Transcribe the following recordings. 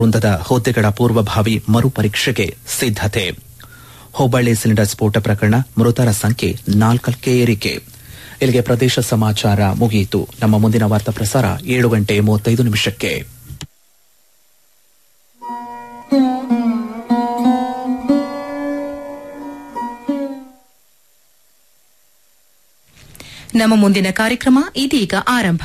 ವೃಂದದ ಹುದ್ದೆಗಳ ಪೂರ್ವಭಾವಿ ಮರುಪರೀಕ್ಷೆಗೆ ಸಿದ್ದತೆ ಹುಬ್ಬಳ್ಳಿ ಸಿಲಿಂಡರ್ ಸ್ಫೋಟ ಪ್ರಕರಣ ಮೃತರ ಸಂಖ್ಯೆ ನಾಲ್ಕಕ್ಕೆ ಏರಿಕೆ ಇಲ್ಲಿಗೆ ಪ್ರದೇಶ ಸಮಾಚಾರ ಮುಗಿಯಿತು ನಮ್ಮ ಮುಂದಿನ ವಾರ್ತಾ ಪ್ರಸಾರ ಏಳು ಗಂಟೆ ಮೂವತ್ತೈದು ನಿಮಿಷಕ್ಕೆ ನಮ್ಮ ಮುಂದಿನ ಕಾರ್ಯಕ್ರಮ ಇದೀಗ ಆರಂಭ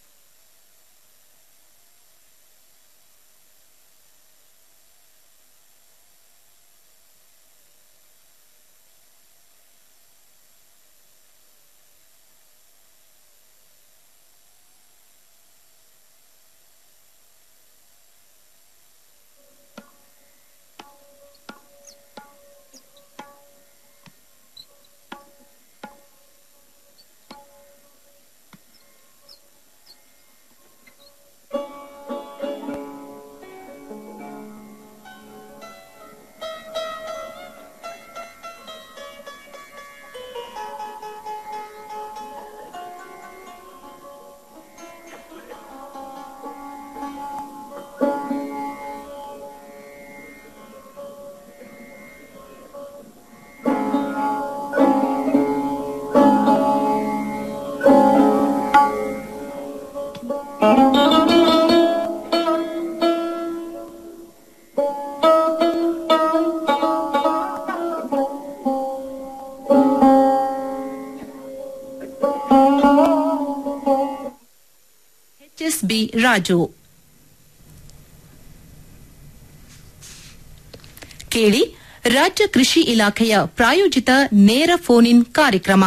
ಎಚ್ಎಸ್ಬಿ ರಾಜು ಕೇಳಿ ರಾಜ್ಯ ಕೃಷಿ ಇಲಾಖೆಯ ಪ್ರಾಯೋಜಿತ ನೇರ ಫೋನ್ ಇನ್ ಕಾರ್ಯಕ್ರಮ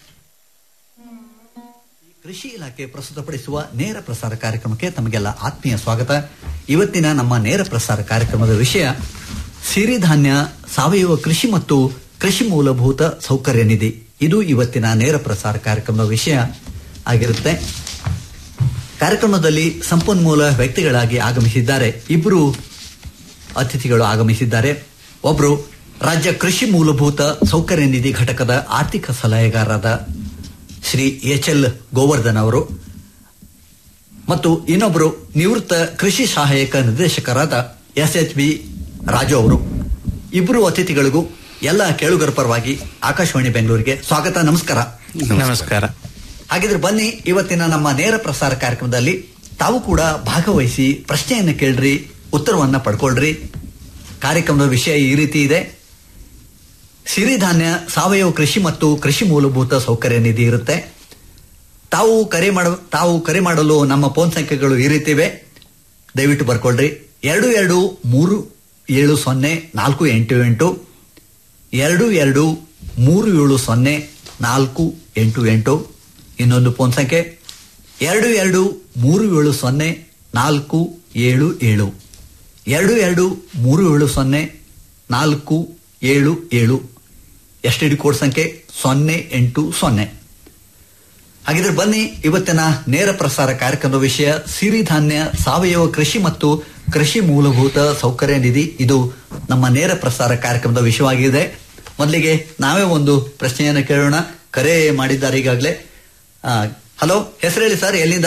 ಕೃಷಿ ಇಲಾಖೆ ಪ್ರಸ್ತುತಪಡಿಸುವ ನೇರ ಪ್ರಸಾರ ಕಾರ್ಯಕ್ರಮಕ್ಕೆ ತಮಗೆಲ್ಲ ಆತ್ಮೀಯ ಸ್ವಾಗತ ಇವತ್ತಿನ ನಮ್ಮ ನೇರ ಪ್ರಸಾರ ಕಾರ್ಯಕ್ರಮದ ವಿಷಯ ಸಿರಿಧಾನ್ಯ ಸಾವಯವ ಕೃಷಿ ಮತ್ತು ಕೃಷಿ ಮೂಲಭೂತ ಸೌಕರ್ಯ ನಿಧಿ ಇದು ಇವತ್ತಿನ ನೇರ ಪ್ರಸಾರ ಕಾರ್ಯಕ್ರಮದ ವಿಷಯ ಆಗಿರುತ್ತೆ ಕಾರ್ಯಕ್ರಮದಲ್ಲಿ ಸಂಪನ್ಮೂಲ ವ್ಯಕ್ತಿಗಳಾಗಿ ಆಗಮಿಸಿದ್ದಾರೆ ಇಬ್ಬರು ಅತಿಥಿಗಳು ಆಗಮಿಸಿದ್ದಾರೆ ಒಬ್ಬರು ರಾಜ್ಯ ಕೃಷಿ ಮೂಲಭೂತ ಸೌಕರ್ಯ ನಿಧಿ ಘಟಕದ ಆರ್ಥಿಕ ಸಲಹೆಗಾರರಾದ ಶ್ರೀ ಎಚ್ ಎಲ್ ಗೋವರ್ಧನ್ ಅವರು ಮತ್ತು ಇನ್ನೊಬ್ಬರು ನಿವೃತ್ತ ಕೃಷಿ ಸಹಾಯಕ ನಿರ್ದೇಶಕರಾದ ಎಸ್ ಎಚ್ ಬಿ ರಾಜು ಅವರು ಇಬ್ಬರು ಅತಿಥಿಗಳಿಗೂ ಎಲ್ಲ ಕೇಳುಗರ ಪರವಾಗಿ ಆಕಾಶವಾಣಿ ಬೆಂಗಳೂರಿಗೆ ಸ್ವಾಗತ ನಮಸ್ಕಾರ ನಮಸ್ಕಾರ ಹಾಗಿದ್ರೆ ಬನ್ನಿ ಇವತ್ತಿನ ನಮ್ಮ ನೇರ ಪ್ರಸಾರ ಕಾರ್ಯಕ್ರಮದಲ್ಲಿ ತಾವು ಕೂಡ ಭಾಗವಹಿಸಿ ಪ್ರಶ್ನೆಯನ್ನು ಕೇಳ್ರಿ ಉತ್ತರವನ್ನ ಪಡ್ಕೊಳ್ರಿ ಕಾರ್ಯಕ್ರಮದ ವಿಷಯ ಈ ರೀತಿ ಇದೆ ಸಿರಿಧಾನ್ಯ ಸಾವಯವ ಕೃಷಿ ಮತ್ತು ಕೃಷಿ ಮೂಲಭೂತ ಸೌಕರ್ಯ ನಿಧಿ ಇರುತ್ತೆ ತಾವು ಕರೆ ಮಾಡ ತಾವು ಕರೆ ಮಾಡಲು ನಮ್ಮ ಫೋನ್ ಸಂಖ್ಯೆಗಳು ಈ ರೀತಿ ಇವೆ ದಯವಿಟ್ಟು ಬರ್ಕೊಳ್ರಿ ಎರಡು ಎರಡು ಮೂರು ಏಳು ಸೊನ್ನೆ ನಾಲ್ಕು ಎಂಟು ಎಂಟು ಎರಡು ಎರಡು ಮೂರು ಏಳು ಸೊನ್ನೆ ನಾಲ್ಕು ಎಂಟು ಎಂಟು ಇನ್ನೊಂದು ಫೋನ್ ಸಂಖ್ಯೆ ಎರಡು ಎರಡು ಮೂರು ಏಳು ಸೊನ್ನೆ ನಾಲ್ಕು ಏಳು ಏಳು ಎರಡು ಎರಡು ಮೂರು ಏಳು ಸೊನ್ನೆ ನಾಲ್ಕು ಏಳು ಏಳು ಎಸ್ ಟಿ ಡಿ ಕೋಡ್ ಸಂಖ್ಯೆ ಸೊನ್ನೆ ಎಂಟು ಸೊನ್ನೆ ಹಾಗಿದ್ರೆ ಬನ್ನಿ ಇವತ್ತಿನ ನೇರ ಪ್ರಸಾರ ಕಾರ್ಯಕ್ರಮದ ವಿಷಯ ಸಿರಿಧಾನ್ಯ ಸಾವಯವ ಕೃಷಿ ಮತ್ತು ಕೃಷಿ ಮೂಲಭೂತ ಸೌಕರ್ಯ ನಿಧಿ ಇದು ನಮ್ಮ ನೇರ ಪ್ರಸಾರ ಕಾರ್ಯಕ್ರಮದ ವಿಷಯವಾಗಿದೆ ಮೊದಲಿಗೆ ನಾವೇ ಒಂದು ಪ್ರಶ್ನೆಯನ್ನು ಕೇಳೋಣ ಕರೆ ಮಾಡಿದ್ದಾರೆ ಈಗಾಗಲೇ ಹಲೋ ಹೆಸರು ಹೇಳಿ ಸರ್ ಎಲ್ಲಿಂದ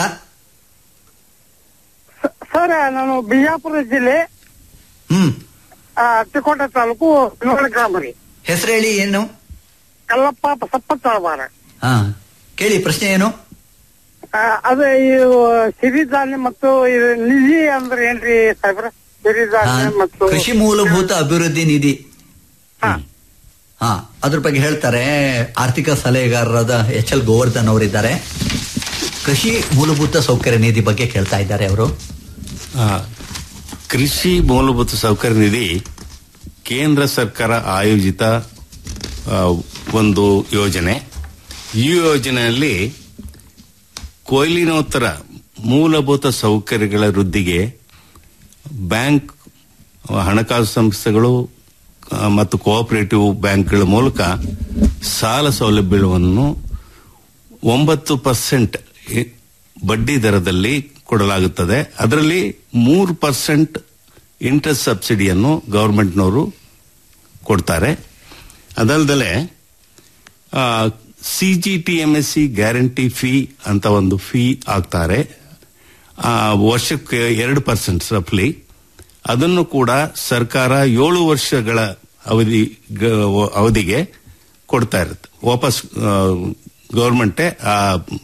ಸರ್ ನಾನು ಬಿಜಾಪುರ ಜಿಲ್ಲೆ ಹ್ಮ್ ಆ, ಅತ್ತಿಕೋಟೆ ತಾಲೂಕು ಬಿನೋಳ ಗ್ರಾಮ ರೀ ಹೆಸರು ಹೇಳಿ ಏನು ಕಲ್ಲಪ್ಪ ಬಸಪ್ಪ ತಳವಾರ ಹಾ ಕೇಳಿ ಪ್ರಶ್ನೆ ಏನು ಆ, ಅದೇ ಇದು ಸಿರಿಧಾನ್ಯ ಮತ್ತು ಇದು ನಿಧಿ ಅಂದ್ರೆ ಏನ್ರಿ ಸಾಹೇಬ್ರ ಹಾ, ಸಿರಿಧಾನ್ಯ ಮತ್ತು ಕೃಷಿ ಮೂಲಭೂತ ಅಭಿವೃದ್ಧಿ ನಿಧಿ ಹಾ. ಹಾ ಅದ್ರ ಬಗ್ಗೆ ಹೇಳ್ತಾರೆ ಆರ್ಥಿಕ ಸಲಹೆಗಾರರಾದ ಎಚ್ ಎಲ್ ಗೋವರ್ಧನ್ ಅವರಿದ್ದಾರೆ ಕೃಷಿ ಮೂಲಭೂತ ಸೌಕರ್ಯ ನಿಧಿ ಬಗ್ಗೆ ಕೇಳ್ತಾ ಇದ್ದಾರೆ ಅವರು ಆ, ಕೃಷಿ ಮೂಲಭೂತ ಸೌಕರ್ಯ ನಿಧಿ ಕೇಂದ್ರ ಸರ್ಕಾರ ಆಯೋಜಿತ ಆ, ಒಂದು ಯೋಜನೆ ಈ ಯೋಜನೆಯಲ್ಲಿ ಕೊಯ್ಲಿನೋತ್ತರ ಮೂಲಭೂತ ಸೌಕರ್ಯಗಳ ವೃದ್ಧಿಗೆ ಬ್ಯಾಂಕ್ ಹಣಕಾಸು ಸಂಸ್ಥೆಗಳು ಆ, ಮತ್ತು ಕೋಆಪರೇಟಿವ್ ಬ್ಯಾಂಕ್ಗಳ ಮೂಲಕ ಸಾಲ ಸೌಲಭ್ಯವನ್ನು ಒಂಬತ್ತು ಪರ್ಸೆಂಟ್ ಬಡ್ಡಿ ದರದಲ್ಲಿ ಕೊಡಲಾಗುತ್ತದೆ ಅದರಲ್ಲಿ ಮೂರು ಪರ್ಸೆಂಟ್ ಇಂಟ್ರೆಸ್ಟ್ ಸಬ್ಸಿಡಿಯನ್ನು ಗವರ್ಮೆಂಟ್ನವರು ಕೊಡ್ತಾರೆ ಅದಲ್ಲದೆ C G T M S C guarantee fee ಅಂತ ಒಂದು ಫೀ ಹಾಕ್ತಾರೆ ಆ, ವರ್ಷಕ್ಕೆ ಎರಡು ಪರ್ಸೆಂಟ್ ರಫ್ಲಿ ಅದನ್ನು ಕೂಡ ಸರ್ಕಾರ ಏಳು ವರ್ಷಗಳ ಅವಧಿ ಗ- ಅವಧಿಗೆ ಕೊಡ್ತಾ ಇರುತ್ತೆ ವಾಪಸ್ ಗೌರ್ಮೆಂಟೇ ಆ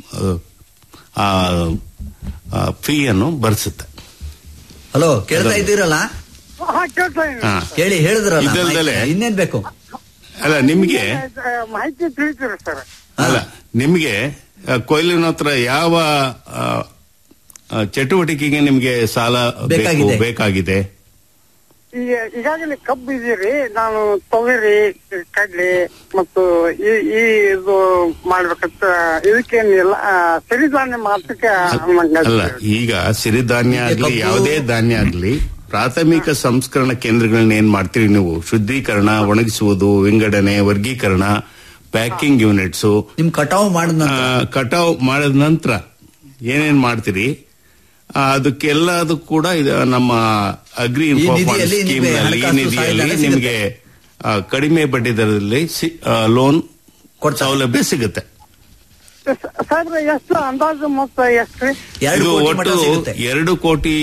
ಫೀಯನ್ನು ಭರಿಸುತ್ತೆ ಹಲೋ ಕೇಳ್ತಾ ಇದ್ದೀರಲ್ಲ ಹಾ ಕೇಳ್ತಾ ಇದ್ದೀನಿ. ಹಾ. ಕೇಳಿ ಹೇಳಿದ್ರಲ್ಲ ಇದಲ್ದಲೆ- ಮಾಹಿತಿ. ಇನ್ನೇನ್ ಬೇಕು ಅಲ್ಲ ನಿಮ್ಗೆ ಆ, ಮಾಹಿತಿ ತಿಳಿತೀರಿ ಸರ್ ಅಲ್ಲ ನಿಮ್ಗೆ ಆ, ಕೊಯ್ಲಿನ ಹತ್ರ ಯಾವ ಆ, ಆ, ಚಟುವಟಿಕೆಗೆ ನಿಮ್ಗೆ ಸಾಲ ಬೇಕು ಬೇಕಾಗಿದೆ. ಬೇಕಾಗಿದೆ ಈಗ ಈಗಾಗಲೇ ಕಬ್ಬು ಇದೀರಿ ನಾನು ತೊಗರಿ ಕಡ್ಲಿ ಮತ್ತು ಈ ಈ ಇದು ಮಾಡ್ಬೇಕಂತ ಇದಕ್ಕೇನಿಲ್ಲ ಆ, ಸಿರಿಧಾನ್ಯ ಮಾತ್ರಕ್ಕೆ ಅಲ್ಲ ಈಗ ಸಿರಿಧಾನ್ಯ ಆಗ್ಲಿ ಕಬ್ಬು- ಯಾವುದೇ ಧಾನ್ಯ ಆಗ್ಲಿ ಪ್ರಾಥಮಿಕ ಸಂಸ್ಕರಣ ಕೇಂದ್ರಗಳನ್ನ ಏನ್ ಮಾಡ್ತೀರಿ ನೀವು ಶುದ್ಧೀಕರಣ ಒಣಗಿಸುವುದು ವಿಂಗಡಣೆ ವರ್ಗೀಕರಣ ಪ್ಯಾಕಿಂಗ್ ಯೂನಿಟ್ಸ್ ನಿಮ್ ಕಟಾವು ಮಾಡಿದ ನಂತರ ಕಟಾವ್ ಮಾಡಿದ ನಂತರ ಏನೇನ್ ಮಾಡ್ತೀರಿ ಆ, ಅದಕ್ಕೆಲ್ಲದೂ ಕೂಡ ಇದು ನಮ್ಮ ಅಗ್ರಿ ಈ ಇನ್ಫೋ ನಿಧಿಯಲ್ಲಿ ಸ್ಕೀಮ್ ನಿಮಗೆ ನಲ್ಲಿ ಈ ಹಣಕಾಸು ನಿಧಿಯಲ್ಲಿ ಸಹಾಯಧನ ನಿಮಗೆ ಆ, ಕಡಿಮೆ ಬಡ್ಡಿ ದರದಲ್ಲಿ ಲೋನ್ ಕೊಡ್ತಾರೆ. ಸೌಲಭ್ಯ ಸಿಗುತ್ತೆ ಸರ್ ಎಷ್ಟು ಅಂದಾಜು ಮೊತ್ತ ಎಷ್ಟು ರೀ ಎರಡು ಇದು ಕೋಟಿ ಮಟ್ಟ ಒಟ್ಟು ಸಿಗುತ್ತೆ ಎರಡು ಕೋಟಿ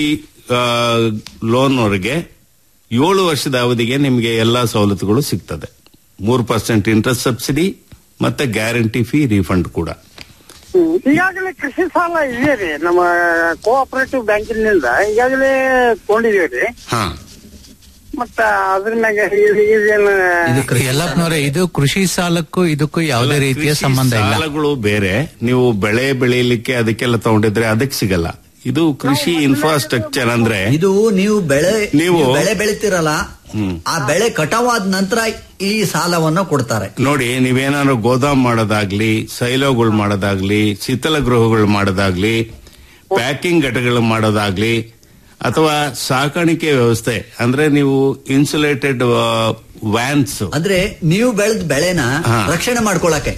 ಲೋನ್ ವರೆಗೆ ಏಳು ವರ್ಷದ ಅವಧಿಗೆ ನಿಮಗೆ ಎಲ್ಲಾ ಸವಲತ್ತುಗಳು ಸಿಗ್ತದೆ ಮೂರು ಪರ್ಸೆಂಟ್ ಇಂಟ್ರೆಸ್ಟ್ ಸಬ್ಸಿಡಿ ಮತ್ತೆ ಗ್ಯಾರಂಟಿ ಫೀ ರೀಫಂಡ್ ಕೂಡ ಹ್ಮ್. ಈಗಾಗಲೇ ಕೃಷಿ ಸಾಲ ಇದೆ ರೀ ನಮ್ಮ ಕೋಆಪರೇಟಿವ್ ಬ್ಯಾಂಕಿನಿಂದ ಈಗಾಗಲೇ ತಗೊಂಡಿದೀವಿ ಹಾ ಮತ್ತ ಅದ್ರ ಮ್ಯಾಗ ಇದ್- ಇದೇನು ಇದು ಕೃಷಿ ಯಲ್ಲಪ್ಪನವರೇ ಇದು ಕೃಷಿ ಸಾಲಕ್ಕೂ ಇದಕ್ಕೂ ಯಾವುದೇ ಅಲ್ಲ, ರೀತಿಯ ಕೃಷಿ ಸಂಬಂಧ ಇಲ್ಲ ಸಾಲಗಳು ಬೇರೆ ನೀವು ಬೆಳೆ ಬೆಳೆಯಲಿಕ್ಕೆ ಅದಕ್ಕೆಲ್ಲ ತಗೊಂಡಿದ್ರೆ ಅದಕ್ಕೆ ಸಿಗಲ್ಲ ಇದು ಕೃಷಿ ಇನ್ಫ್ರಾಸ್ಟ್ರಕ್ಚರ್ ಅಂದ್ರೆ ಇದು ನೀವು ಬೆಳೆ ನೀವು- ನೀವು ಬೆಳೆ ಬೆಳಿತೀರಲ್ಲ ಹ್ಮ್. ಆ ಬೆಳೆ ಕಟಾವಾದ ನಂತರ ಈ ಸಾಲವನ್ನು ಕೊಡ್ತಾರೆ ನೋಡಿ ನೀವೇನಾದ್ರು ಗೋದಾಮ್ ಮಾಡೋದಾಗ್ಲಿ ಸೈಲೋಗಳು ಮಾಡೋದಾಗ್ಲಿ ಶೀತಲ ಗೃಹಗಳು ಮಾಡೋದಾಗ್ಲಿ ಪ್ಯಾಕಿಂಗ್ ಘಟಕಗಳು ಮಾಡೋದಾಗ್ಲಿ ಅಥವಾ ಸಾಕಾಣಿಕೆ ವ್ಯವಸ್ಥೆ ಅಂದ್ರೆ ನೀವು ಇನ್ಸುಲೇಟೆಡ್ ವ್ಯಾನ್ಸ್ ಅಂದ್ರೆ ನೀವು ಬೆಳೆದ ಬೆಳೆನ ಹಾ. ರಕ್ಷಣೆ ಮಾಡ್ಕೊಳಕ್ಕೆ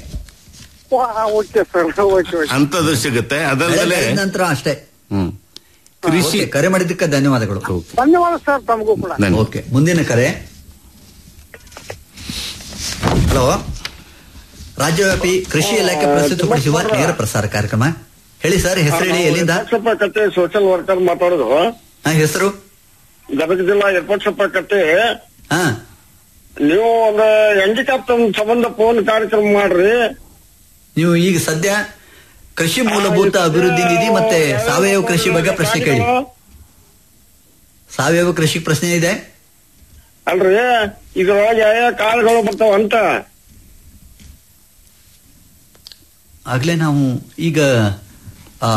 ಓಕೆ ಸರ್ ಓಕೆ ಓಕೆ ಅಂತದ್ದು ಸಿಗುತ್ತೆ ಬೆಳೆ ಅದಲ್ಲದೆ ಬೆಳೆದ ನಂತರ ಅಷ್ಟೇ ಹ್ಮ್ ಕೃಷಿ ಓಕೆ, ಕರೆ ಮಾಡಿದ್ದಕ್ಕೆ ಧನ್ಯವಾದಗಳು ಧನ್ಯವಾದ ಸರ್ ತಮಗೂ ಕೂಡ ಧನ್ಯವಾದ. ಓಕೆ ಮುಂದಿನ ಕರೆ ಹಲೋ ರಾಜ್ಯವ್ಯಾಪಿ ಕೃಷಿ ಇಲಾಖೆ ಪ್ರಸ್ತುತಪಡಿಸುವ ನೇರ ಪ್ರಸಾರ ಕಾರ್ಯಕ್ರಮ ಹೇಳಿ ಸರ್ ಹೆಸರು ಹೇಳಿ ಎಲ್ಲಿಂದ ಯರ್ಪಟ್ಸಪ್ಪ ಕಟ್ಟೆ ಸೋಷಿಯಲ್ ವರ್ಕರ್ ಮಾತಾಡೋದು ಹಾ ಹೆಸರು ಗದಗ ಜಿಲ್ಲಾ ಯರ್ಪಟ್ಸಪ್ಪ ಕಟ್ಟೆ ಹಾ ನೀವು ಒಂದು ಹ್ಯಾಂಡಿಕ್ಯಾಪ್ ಸಂಬಂಧ ಫೋನ್ ಕಾರ್ಯಕ್ರಮ ಮಾಡ್ರಿ ನೀವು ಈಗ ಸದ್ಯ ಕೃಷಿ ಮೂಲಭೂತ ಅಭಿವೃದ್ಧಿ ನಿಧಿ ಮತ್ತೆ ಸಾವಯವ ಕೃಷಿ ಬಗ್ಗೆ ಪ್ರಶ್ನೆ ಕೇಳಿ ಸಾವಯವ ಕೃಷಿ ಪ್ರಶ್ನೆ ಇದೆ ಅಲ್ರಿ ಇದ್ರೊಳಗೆ ಯಾವ ಕಾಳುಗಳು ಬರ್ತಾವ ಅಂತ ಆಗ್ಲೇ ನಾವು ಈಗ ಆ,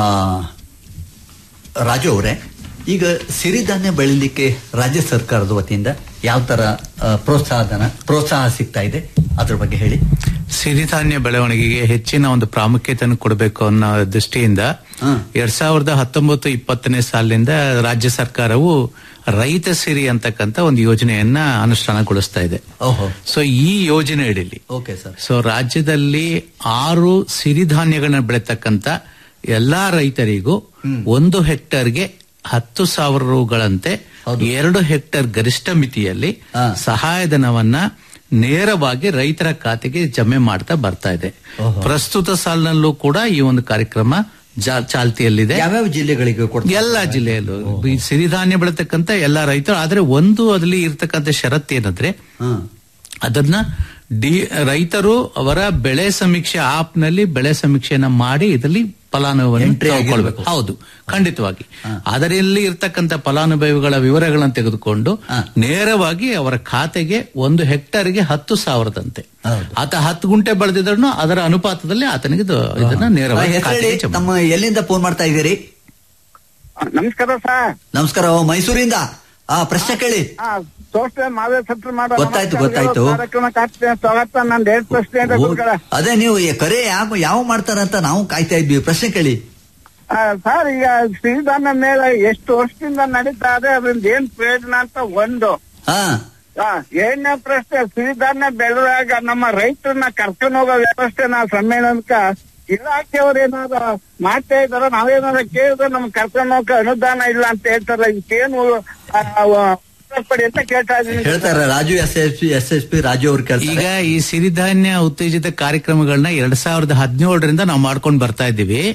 ರಾಜು ಅವರೇ ಈಗ ಸಿರಿಧಾನ್ಯ ಬೆಳಿಲಿಕ್ಕೆ ರಾಜ್ಯ ಸರ್ಕಾರದ ವತಿಯಿಂದ ಯಾವ ತರ ಆ, ಪ್ರೋತ್ಸಾಹಧನ ಪ್ರೋತ್ಸಾಹ ಸಿಗ್ತಾ ಇದೆ ಅದ್ರ ಬಗ್ಗೆ ಹೇಳಿ ಸಿರಿಧಾನ್ಯ ಬೆಳವಣಿಗೆಗೆ ಹೆಚ್ಚಿನ ಒಂದು ಪ್ರಾಮುಖ್ಯತೆಯನ್ನು ಕೊಡಬೇಕು ಅನ್ನೋ ದೃಷ್ಟಿಯಿಂದ ಹಾ. ಎರಡ್ ಸಾವಿರದ ಹತ್ತೊಂಬತ್ತು ಇಪ್ಪತ್ತನೇ ಸಾಲಿನಿಂದ ರಾಜ್ಯ ಸರ್ಕಾರವು ರೈತ ಸಿರಿ ಅಂತಕ್ಕಂತ ಒಂದು ಯೋಜನೆಯನ್ನ ಅನುಷ್ಠಾನಗೊಳಿಸ್ತಾ ಇದೆ ಓಹೋ ಸೊ ಈ ಯೋಜನೆ ಅಡಿಯಲ್ಲಿ ಓಕೆ ಸರ್ ಸೊ ರಾಜ್ಯದಲ್ಲಿ ಆರು ಸಿರಿಧಾನ್ಯಗಳನ್ನ ಬೆಳೆತಕ್ಕಂತ ಎಲ್ಲಾ ರೈತರಿಗೂ ಒಂದು ಹೆಕ್ಟರ್ಗೆ ಹತ್ತು ಸಾವಿರ ರೂಗಳಂತೆ ಎರಡು ಹೆಕ್ಟರ್ ಗರಿಷ್ಠ ಮಿತಿಯಲ್ಲಿ ಹಾ. ಸಹಾಯಧನವನ್ನ ನೇರವಾಗಿ ರೈತರ ಖಾತೆಗೆ ಜಮೆ ಮಾಡ್ತಾ ಬರ್ತಾ ಇದೆ ಓಹೋ. ಪ್ರಸ್ತುತ ಸಾಲಿನಲ್ಲೂ ಕೂಡ ಈ ಒಂದು ಕಾರ್ಯಕ್ರಮ ಜಾ- ಚಾಲ್ತಿಯಲ್ಲಿದೆ ಯಾವ್ಯಾವ ಜಿಲ್ಲೆಗಳಿಗೆ ಕೊಡ್ತಾರೆ ಎಲ್ಲ ಜಿಲ್ಲೆಯಲ್ಲೂ ಈ ಸಿರಿಧಾನ್ಯ ಬೆಳೆತಕ್ಕಂತ ಎಲ್ಲಾ ರೈತರು ಆದ್ರೆ ಒಂದು ಅದ್ರಲ್ಲಿ ಇರ್ತಕ್ಕಂಥ ಷರತ್ತು ಏನಂದ್ರೆ ಹಾ ಅದನ್ನ ಡಿ ರೈತರು ಅವರ ಬೆಳೆ ಸಮೀಕ್ಷೆ ಆಪ್ ನಲ್ಲಿ ಬೆಳೆ ಸಮೀಕ್ಷೆಯನ್ನ ಮಾಡಿ ಇದರಲ್ಲಿ ಫಲಾನುಭವಿಯನ್ನು Entry ತಗೊಳ್ಬೇಕು ಆಗಿರ್ಬೇಕು. ಹೌದು ಖಂಡಿತವಾಗಿ ಅದರಲ್ಲಿ ಇರ್ತಕ್ಕಂಥ ಫಲಾನುಭವಿಗಳ ವಿವರಗಳನ್ನು ತೆಗೆದುಕೊಂಡು ಹಾ. ನೇರವಾಗಿ ಅವರ ಖಾತೆಗೆ ಒಂದು ಹೆಕ್ಟರ್ಗೆ ಹತ್ತು ಸಾವಿರದಂತೆ ಹೌದು. ಆತ ಹತ್ತು ಗುಂಟೆ ಬೆಳೆದಿದ್ರು ಅದರ ಅನುಪಾತದಲ್ಲಿ ಆತನಿಗೆ ಇದು- ಇದನ್ನ ನೇರವಾಗಿ ಹೆಸರು ಖಾತೆಗೆ ಹೇಳಿ ಜಮಾ ತಮ್ಮ ಎಲ್ಲಿಂದ ಫೋನ್ ಮಾಡ್ತಾ ಇದ್ದೀರಿ ನಮಸ್ಕಾರ ಸರ್ ನಮಸ್ಕಾರ ಮೈಸೂರಿಂದ ಆ ಪ್ರಶ್ನೆ ಕೇಳಿ ಸೋಸ್ಟೆ ಮಾವೇ ಸತ್ರ ಮಾಡೋ ಗೊತ್ತಾಯ್ತು, ಗೊತ್ತಾಯ್ತು. ಕಾರ್ಯಕ್ರಮಕ್ಕೆ ಆಗ್ತದೆ ಸ್ವಾಗತ ನಂದು ಎರಡು ಪ್ರಶ್ನೆ ಇದೆ ಓ, ಗುರುಗಳೇ. ಅದೇ ನೀವು ಈ ಕರೆ ಯಾವ ಯಾವ ಮಾಡ್ತಾರಂತ ನಾವು ಕಾಯ್ತಾ ಇದ್ವಿ ಪ್ರಶ್ನೆ ಕೇಳಿ ಆ, ಸರ್ ಈಗ ಸಿರಿಧಾನ್ಯ ಮೇಲೆ ಎಷ್ಟು ವರ್ಷದಿಂದ ನಡೀತಾ ಇದೆ ಅದರಿಂದ ಏನ್ ಪ್ರಯೋಜನ ಅಂತ ಒಂದು ಹಾ ಆ, ಏಳನೇ ಪ್ರಶ್ನೆ ಸಿರಿಧಾನ್ಯ ಬೆಳೆದಾಗ ನಮ್ಮ ರೈತರನ್ನ ಕರ್ಕೊಂಡು ಹೋಗೋ ವ್ಯವಸ್ಥೆ ನಾ ಸಮ್ಮೇಳನಕ್ಕ ಇಲಾಖೆಯವ್ರು ಏನಾದ್ರು ಮಾಡ್ತಾ ಇದಾರ ನಾವೇನಾದ್ರು ಕೇಳಿದ್ರೆ ನಮ್ಗೆ ಕರ್ಕೊಂಡು ಹೋಗಕ್ಕೆ ಅನುದಾನ ಇಲ್ಲ ಅಂತ ಹೇಳ್ತಾರೆ ಇದಕ್ಕೇನು ಆ, ವ- ಪಡಿ ಅಂತ ಕೇಳ್ತಾ ಇದೀನಿ ಹೇಳ್ತಾರೆ Raju S S P S S P Raju ಅವ್ರು ಈಗ ಕೇಳ್ತಾರೆ ಈ ಸಿರಿಧಾನ್ಯ ಉತ್ತೇಜಿತ ಕಾರ್ಯಕ್ರಮಗಳನ್ನ ಎರಡ್ ಸಾವಿರದ ಹದಿನೇಳರಿಂದ ನಾವು ಮಾಡ್ಕೊಂಡು ಬರ್ತಾ ಇದ್ದೀವಿ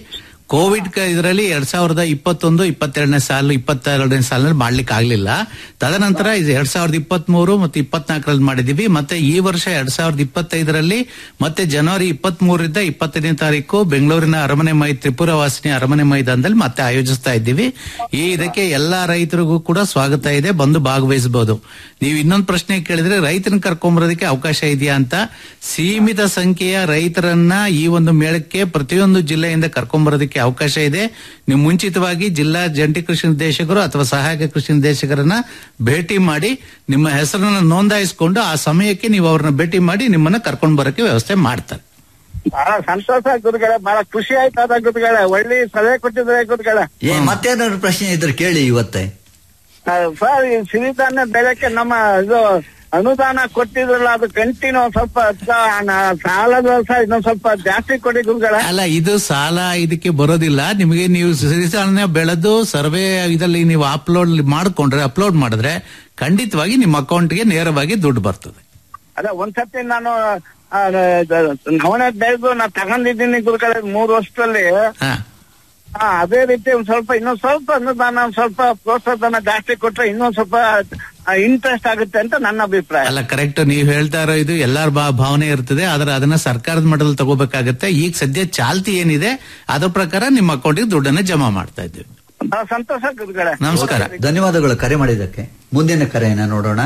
ಕೋವಿಡ್ ಇದರಲ್ಲಿ ಎರಡ್ ಸಾವಿರದ ಇಪ್ಪತ್ತೊಂದು ಇಪ್ಪತ್ತೆರಡನೇ ಸಾಲು ಇಪ್ಪತ್ತೆರಡನೇ ಸಾಲಿನಲ್ಲಿ ಮಾಡ್ಲಿಕ್ಕೆ ಆಗ್ಲಿಲ್ಲ ತದನಂತರ ಇದು ಎರಡ್ ಸಾವಿರದ ಇಪ್ಪತ್ತ್ ಮೂರು ಮತ್ತು ಇಪ್ಪತ್ನಾಲ್ಕರಲ್ಲಿ ಮಾಡಿದೀವಿ ಮತ್ತೆ ಈ ವರ್ಷ ಎರಡ್ ಸಾವಿರದ ಇಪ್ಪತ್ತೈದರಲ್ಲಿ ಮತ್ತೆ ಜನವರಿ ಇಪ್ಪತ್ತ್ ಮೂರರಿಂದ ಇಪ್ಪತ್ತನೇ ತಾರೀಕು ಬೆಂಗಳೂರಿನ ಅರಮನೆ ಮೈ ತ್ರಿಪುರ ವಾಸಿನಿ ಅರಮನೆ ಮೈದಾನದಲ್ಲಿ ಮತ್ತೆ ಆಯೋಜಿಸ್ತಾ ಇದ್ದೀವಿ ಈ ಇದಕ್ಕೆ ಎಲ್ಲಾ ರೈತರಿಗೂ ಕೂಡ ಸ್ವಾಗತ ಇದೆ ಬಂದು ಭಾಗವಹಿಸಬಹುದು ನೀವು ಇನ್ನೊಂದು ಪ್ರಶ್ನೆ ಕೇಳಿದ್ರೆ ರೈತನ ಕರ್ಕೊಂಬರೋದಕ್ಕೆ ಅವಕಾಶ ಇದೆಯಾ ಅಂತ ಸೀಮಿತ ಸಂಖ್ಯೆಯ ರೈತರನ್ನ ಈ ಒಂದು ಮೇಳಕ್ಕೆ ಪ್ರತಿಯೊಂದು ಜಿಲ್ಲೆಯಿಂದ ಕರ್ಕೊಂಬರೋದಕ್ಕೆ ಅವಕಾಶ ಇದೆ ನೀವು ಮುಂಚಿತವಾಗಿ ಜಿಲ್ಲಾ ಜಂಟಿ ಕೃಷಿ ನಿರ್ದೇಶಕರು ಅಥವಾ ಸಹಾಯಕ ಕೃಷಿ ನಿರ್ದೇಶಕರನ್ನ ಭೇಟಿ ಮಾಡಿ ನಿಮ್ಮ ಹೆಸರನ್ನ ನೋಂದಾಯಿಸಿಕೊಂಡು ಆ ಸಮಯಕ್ಕೆ ನೀವು ಅವ್ರನ್ನ ಭೇಟಿ ಮಾಡಿ ನಿಮ್ಮನ್ನ ಕರ್ಕೊಂಡು ಬರೋಕೆ ವ್ಯವಸ್ಥೆ ಮಾಡ್ತಾರೆ ಬಹಳ ಸಂತೋಷ ಗುರುಗಳೇ ಬಹಳ ಖುಷಿ ಆಯ್ತದ ಗುರುಗಳೇ ಒಳ್ಳೆ ಸಲಹೆ ಕೊಟ್ಟಿದ್ರೆ ಗುರುಗಳೇ ಏ ಮತ್ತೇನಾದ್ರು ಪ್ರಶ್ನೆ ಇದ್ರೆ ಕೇಳಿ ಇವತ್ತೇ ಆ, ಸರ್ ಈ ಸಿರಿಧಾನ್ಯ ಬೆಳೆಕ್ಕೆ ನಮ್ಮ ಇದು ಅನುದಾನ ಕೊಟ್ಟಿದ್ರಲ್ಲ ಅದು ಕಂಟಿನ್ಯೂ ಸ್ವಲ್ಪ ಸ- ನ- ಸಾಲದ ಸಹ ಇನ್ನೊಂದ್ ಸ್ವಲ್ಪ ಜಾಸ್ತಿ ಕೊಡಿ ಗುರುಗಳೇ ಅಲ್ಲ ಇದು ಸಾಲ ಇದಕ್ಕೆ ಬರೋದಿಲ್ಲ ನಿಮಗೆ ನೀವು ಸಿರಿಧಾನ್ಯ ಬೆಳೆದು ಸರ್ವೆ ಇದರಲ್ಲಿ ನೀವು ಅಪ್ಲೋಡ್ ಮಾಡ್ಕೊಂಡ್ರೆ ಅಪ್ಲೋಡ್ ಮಾಡಿದ್ರೆ ಖಂಡಿತವಾಗಿ ನಿಮ್ಮ ಅಕೌಂಟ್ಗೆ ನೇರವಾಗಿ ದುಡ್ಡು ಬರ್ತದೆ ಅದೇ ಒಂದ್ಸತಿ ನಾನು ಆ, ದ- ನವಣೆ ಬೆಳೆದು ನಾ ತಗೊಂಡಿದ್ದೀನಿ ಗುರುಗಳೇ ಮೂರು ವರ್ಷದಲ್ಲಿ ಹಾ ಹಾ ಅದೇ ರೀತಿ ಒಂದ್ ಸ್ವಲ್ಪ ಇನ್ನೊಂದ್ ಸ್ವಲ್ಪ ಅನುದಾನ ಒಂದ್ ಸ್ವಲ್ಪ ಪ್ರೋತ್ಸಾಹಧನ ಜಾಸ್ತಿ ಕೊಟ್ರೆ ಇನ್ನೊಂದ್ ಸ್ವಲ್ಪ ಇಂಟ್ರೆಸ್ಟ್ ಆಗುತ್ತೆ ಅಂತ ನನ್ನ ಅಭಿಪ್ರಾಯ ಅಲ್ಲ ಕರೆಕ್ಟ್ ನೀವು ಹೇಳ್ತಾ ಇರೋ ಇದು ಎಲ್ಲಾರ ಭಾ- ಭಾವನೆ ಇರ್ತದೆ ಆದ್ರೆ ಅದನ್ನ ಸರ್ಕಾರದ ಮಟ್ಟದಲ್ಲಿ ತಗೋಬೇಕಾಗತ್ತೆ ಈಗ ಸದ್ಯ ಚಾಲ್ತಿ ಏನಿದೆ ಅದ್ರ ಪ್ರಕಾರ ನಿಮ್ಮ ಅಕೌಂಟ್ಗೆ ದುಡ್ಡನ್ನ ಜಮಾ ಮಾಡ್ತಾ ಇದ್ದೀವಿ ಬಹಳ ಸಂತೋಷ ಗುರುಗಳೇ ನಮಸ್ಕಾರ ಧನ್ಯವಾದಗಳು ಕರೆ ಮಾಡಿದ್ದಕ್ಕೆ ಮುಂದಿನ ಕರೆಯನ್ನ ನೋಡೋಣ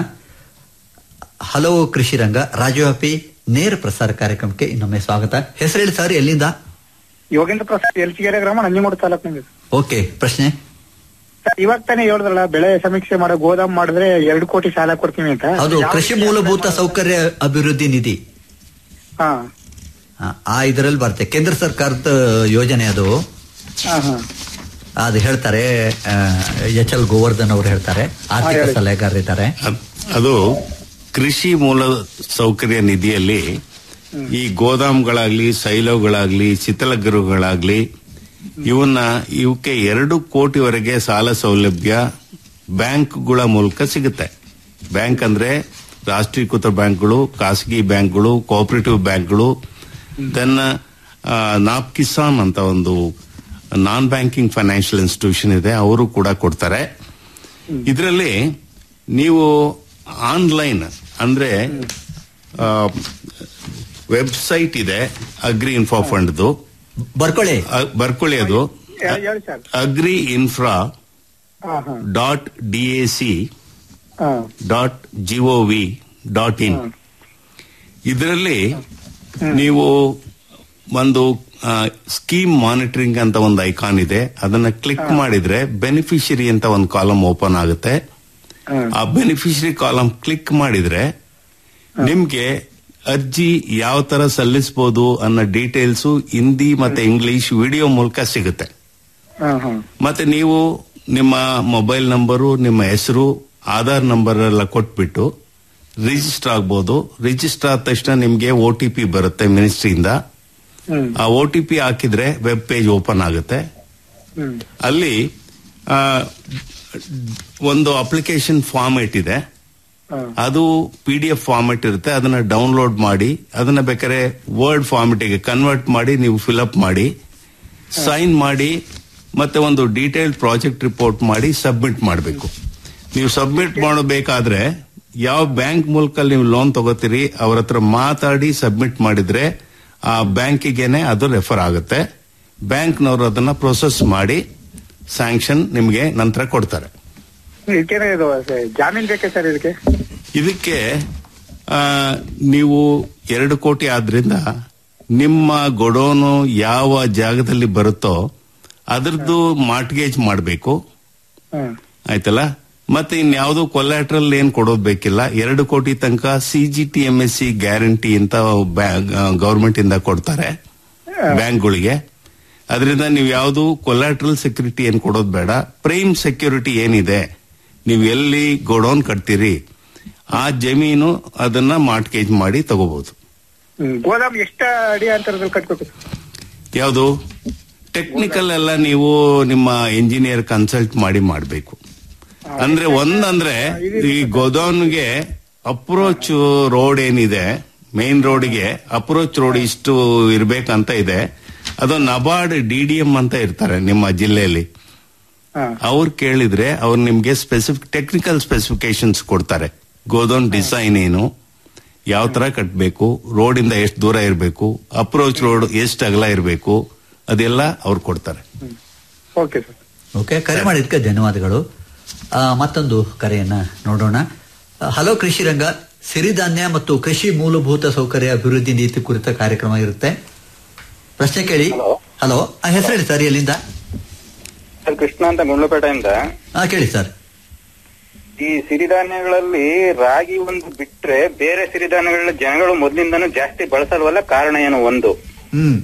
ಹಲವು ಕೃಷಿ ರಂಗ ರಾಜ್ಯವ್ಯಾಪಿ ನೇರ ಪ್ರಸಾರ ಕಾರ್ಯಕ್ರಮಕ್ಕೆ ಇನ್ನೊಮ್ಮೆ ಸ್ವಾಗತ ಹೆಸರು ಹೇಳಿ ಸರ್ ಎಲ್ಲಿಂದ ಯೋಗೇಂದ್ರ ಪ್ರಸಾದ್ ಎಲ್ಚಿಗೆರೆ ಗ್ರಾಮ ನಂಜನಗೂಡು ತಾಲೂಕಿನಲ್ಲಿ ಓಕೆ ಪ್ರಶ್ನೆ ಸರ್ ಇವಾಗ ತಾನೇ ಹೇಳಿದ್ರಲ್ಲ ಬೆಳೆ ಸಮೀಕ್ಷೆ ಮಾಡೋ ಗೋದಾಮ್ ಮಾಡಿದ್ರೆ ಎರಡು ಕೋಟಿ ಸಾಲ ಕೊಡ್ತೀನಿ ಅಂತ ಅದು ಯಾವ ಕೃಷಿ ರೀತಿ ಮೂಲಭೂತ apply ಸೌಕರ್ಯ ಅಭಿವೃದ್ಧಿ ನಿಧಿ ಹಾ ಆ, ಆ ಇದರಲ್ಲಿ ಬರುತ್ತೆ ಕೇಂದ್ರ ಸರ್ಕಾರದ ಯೋಜನೆ ಅದು ಹಾ ಹಾ ಅದು ಹೇಳ್ತಾರೆ ಎಚ್ ಎಲ್ ಗೋವರ್ಧನ್ ಅವರು ಹೇಳ್ತಾರೆ ಆರ್ಥಿಕ ಹೇಳಿ. ಸಲಹೆಗಾರರಿದ್ದಾರೆ ಅದ್- ಅದು ಕೃಷಿ ಮೂಲ ಸೌಕರ್ಯ ನಿಧಿಯಲ್ಲಿ ಈ ಗೋದಾಮ್ಗಳಾಗ್ಲಿ ಸೈಲೋಗಳಾಗ್ಲಿ ಶೀತಲಗೃಹಗಳಾಗ್ಲಿ ಇವನ್ನ ಇವಕ್ಕೆ ಎರಡು ಕೋಟಿವರೆಗೆ ಸಾಲ ಸೌಲಭ್ಯ ಬ್ಯಾಂಕ್ಗಳ ಮೂಲಕ ಸಿಗುತ್ತೆ ಬ್ಯಾಂಕ್ ಅಂದ್ರೆ ರಾಷ್ಟ್ರೀಕೃತ ಬ್ಯಾಂಕ್ಗಳು ಖಾಸಗಿ ಬ್ಯಾಂಕ್ಗಳು ಕೋಆಪರೇಟಿವ್ ಬ್ಯಾಂಕ್ಗಳು ದೆನ್ ನಾಪ್ ಕಿಸಾನ್ ಅಂತ ಒಂದು ನಾನ್ ಬ್ಯಾಂಕಿಂಗ್ ಫೈನಾನ್ಷಿಯಲ್ ಇನ್ಸ್ಟಿಟ್ಯೂಷನ್ ಇದೆ ಅವರು ಕೂಡ ಕೊಡ್ತಾರೆ ಇದರಲ್ಲಿ ನೀವು ಆನ್ಲೈನ್ ಅಂದ್ರೆ ವೆಬ್ಸೈಟ್ ಇದೆ ಅಗ್ರಿ ಇನ್ಫಾ ಫಂಡ್ದು ಬರ್ಕೊಳ್ಳಿ ಅ- ಬರ್ಕೊಳ್ಳಿ ಅದು ಹೇಳಿ ಹೇಳಿ ಸರ್ ಅಗ್ರಿ ಇನ್ಫ್ರಾ ಹಾ ಹಾ ಡಾಟ್ ಡಿ ಎ ಸಿ ಹಾ ಡಾಟ್ ಜಿಒವಿ ಡಾಟ್ ಇನ್ ಇದರಲ್ಲಿ ನೀವು ಒಂದು ಸ್ಕೀಮ್ ಮಾನಿಟರಿಂಗ್ ಅಂತ ಒಂದು ಐಕಾನ್ ಇದೆ ಅದನ್ನ ಕ್ಲಿಕ್ ಮಾಡಿದ್ರೆ ಬೆನಿಫಿಷರಿ ಅಂತ ಒಂದು ಕಾಲಮ್ ಓಪನ್ ಆಗುತ್ತೆ ಆ ಬೆನಿಫಿಷರಿ ಕಾಲಮ್ ಕ್ಲಿಕ್ ಮಾಡಿದ್ರೆ ನಿಮ್ಗೆ ಅರ್ಜಿ ಯಾವ ತರ ಸಲ್ಲಿಸಬಹುದು ಅನ್ನೋ ಡೀಟೇಲ್ಸ್ ಹಿಂದಿ ಮತ್ತೆ ಇಂಗ್ಲಿಷ್ ವಿಡಿಯೋ ಮೂಲಕ ಸಿಗುತ್ತೆ ಹಾ ಹಾ ಮತ್ತೆ ನೀವು ನಿಮ್ಮ ಮೊಬೈಲ್ ನಂಬರು ನಿಮ್ಮ ಹೆಸರು ಆಧಾರ್ ನಂಬರ್ ಎಲ್ಲ ಕೊಟ್ಬಿಟ್ಟು ರಿಜಿಸ್ಟರ್ ಆಗ್ಬೋದು ರಿಜಿಸ್ಟರ್ ಆದ ತಕ್ಷಣ ನಿಮ್ಗೆ ಒ ಟಿ ಪಿ ಬರುತ್ತೆ ಮಿನಿಸ್ಟ್ರಿಯಿಂದ ಹ್ಮ್ ಆ ಒ ಟಿ ಪಿ ಹಾಕಿದ್ರೆ ವೆಬ್ ಪೇಜ್ ಓಪನ್ ಆಗುತ್ತೆ ಹ್ಮ್ ಅಲ್ಲಿ ಆ, ಒಂದು ಅಪ್ಲಿಕೇಶನ್ ಫಾರ್ಮೇಟ್ ಇದೆ ಹಾ ಅದು ಪಿ ಡಿ ಎಫ್ ಫಾರ್ಮೆಟ್ ಇರುತ್ತೆ ಅದನ್ನ ಡೌನ್ಲೋಡ್ ಮಾಡಿ ಅದನ್ನ ಬೇಕಾದ್ರೆ ವರ್ಡ್ ಫಾರ್ಮೆಟಿಗೆ ಕನ್ವರ್ಟ್ ಮಾಡಿ ನೀವು ಫಿಲಪ್ ಮಾಡಿ ಸೈನ್ ಮಾಡಿ ಮತ್ತೆ ಒಂದು ಡೀಟೇಲ್ಡ್ ಪ್ರಾಜೆಕ್ಟ್ ರಿಪೋರ್ಟ್ ಮಾಡಿ ಸಬ್ಮಿಟ್ ಮಾಡಬೇಕು ನೀವು ಸಬ್ಮಿಟ್ ಮಾಡಬೇಕಾದ್ರೆ ಯಾವ ಬ್ಯಾಂಕ್ ಮೂಲಕ ನೀವು ಲೋನ್ ತಗೋತೀರಿ ಅವ್ರ ಹತ್ರ ಮಾತಾಡಿ ಸಬ್ಮಿಟ್ ಮಾಡಿದ್ರೆ ಆ ಬ್ಯಾಂಕಿಗೆನೆ ಅದು ರೆಫರ್ ಆಗುತ್ತೆ ಬ್ಯಾಂಕ್ನವರು ಅದನ್ನ ಪ್ರೊಸೆಸ್ ಮಾಡಿ ಸ್ಯಾಂಕ್ಷನ್ ನಿಮಗೆ ನಂತರ ಕೊಡ್ತಾರೆ ಇದಕ್ಕೇನೆ ಇದು ಸರ್, ಜಾಮೀನ್ ಬೇಕೆ ಸರ್ ಇದಕ್ಕೆ ಇದಕ್ಕೆ ಆ, ನೀವು ಎರಡು ಕೋಟಿ ಆದ್ರಿಂದ ನಿಮ್ಮ ಗೊಡೋನು ಯಾವ ಜಾಗದಲ್ಲಿ ಬರುತ್ತೋ ಅದರದ್ದು ಮಾರ್ಟ್ಗೇಜ್ ಮಾಡಬೇಕು ಹ್ಮ್ ಆಯ್ತಲ್ಲ ಮತ್ತೆ ಇನ್ಯಾವುದು ಕೊಲ್ಯಾಟ್ರಲ್ ಏನ್ ಕೊಡೋದು ಬೇಕಿಲ್ಲ ಎರಡು ಕೋಟಿ ತನಕ C G T M S C guarantee ಅಂತ ಗವರ್ಮೆಂಟ್ ಇಂದ ಕೊಡ್ತಾರೆ ಬ್ಯಾಂಕ್ಗಳಿಗೆ ಅದರಿಂದ ನೀವು ಯಾವುದು ಕೊಲ್ಯಾಟ್ರಲ್ ಸೆಕ್ಯೂರಿಟಿ ಏನ್ ಕೊಡೋದು ಬೇಡ ಪ್ರೈಮ್ ಸೆಕ್ಯೂರಿಟಿ ಏನಿದೆ ನೀವು ಎಲ್ಲಿ ಗೋಡೌನ್ ಕಟ್ತೀರಿ ಆ ಜಮೀನು ಅದನ್ನ ಮಾರ್ಟ್ಗೇಜ್ ಮಾಡಿ ತಗೋಬಹುದು ಹ್ಮ್ ಗೋದಾಮ್ ಎಷ್ಟ ಅಡಿ ಅಂತರದಲ್ಲಿ ಕಟ್ಬೇಕು ಯಾವುದು ಟೆಕ್ನಿಕಲ್ ಎಲ್ಲ ನೀವು ನಿಮ್ಮ ಇಂಜಿನಿಯರ್ ಕನ್ಸಲ್ಟ್ ಮಾಡಿ ಮಾಡಬೇಕು ಅಂದ್ರೆ ಒಂದಂದ್ರೆ ಈ ಗೋಡೌನ್ಗೆ ಅಪ್ರೋಚ್ ರೋಡ್ ಏನಿದೆ ಮೇನ್ ರೋಡ್ಗೆ ಅಪ್ರೋಚ್ ರೋಡ್ ಇಷ್ಟು ಇರ್ಬೇಕಂತ ಇದೆ ಅದು ನಬಾರ್ಡ್ ಡಿ ಡಿ ಎಂ ಅಂತ ಇರ್ತಾರೆ ನಿಮ್ಮ ಜಿಲ್ಲೆಯಲ್ಲಿ ಹಾ. ಅವ್ರು ಕೇಳಿದ್ರೆ ಅವ್ರು ನಿಮ್ಗೆ ಸ್ಪೆಸಿಫಿಕ್ ಟೆಕ್ನಿಕಲ್ ಸ್ಪೆಸಿಫಿಕೇಶನ್ಸ್ ಕೊಡ್ತಾರೆ ಗೋದೌನ್ ಡಿಸೈನ್ ಏನು ಯಾವ ತರ ಕಟ್ಟಬೇಕು ರೋಡ್ ಇಂದ ಎಷ್ಟು ದೂರ ಇರಬೇಕು ಅಪ್ರೋಚ್ ರೋಡ್ ಎಷ್ಟು ಅಗಲ ಇರಬೇಕು ಅದೆಲ್ಲ ಅವ್ರು ಕೊಡ್ತಾರೆ ಓಕೆ ಸರ್ ಓಕೆ ಕರೆ ಮಾಡಿದ್ಕೆ ಧನ್ಯವಾದಗಳು ಆ, ಮತ್ತೊಂದು ಕರೆಯನ್ನ ನೋಡೋಣ ಆ, ಹಲೋ ಕೃಷಿ ರಂಗ ಸಿರಿಧಾನ್ಯ ಮತ್ತು ಕೃಷಿ ಮೂಲಭೂತ ಸೌಕರ್ಯ ಅಭಿವೃದ್ಧಿ ನೀತಿ ಕುರಿತ ಕಾರ್ಯಕ್ರಮ ಇರುತ್ತೆ ಪ್ರಶ್ನೆ ಕೇಳಿ ಹಲೋ ಹೆಸರು ಹೇಳಿ ಸರ್ ಎಲ್ಲಿಂದ ಸರ್ ಕೃಷ್ಣ ಅಂತ ಗುಂಡ್ಲಪೇಟೆಯಿಂದ ಹಾ ಕೇಳಿ ಸರ್ ಈ ಸಿರಿಧಾನ್ಯಗಳಲ್ಲಿ ರಾಗಿ ಒಂದು ಬಿಟ್ರೆ ಬೇರೆ ಸಿರಿಧಾನ್ಯಗಳನ್ನ ಜನಗಳು ಮೊದಲಿಂದನೂ ಜಾಸ್ತಿ ಬಳಸಲ್ವಲ್ಲ ಕಾರಣ ಏನು ಒಂದು ಹ್ಮ್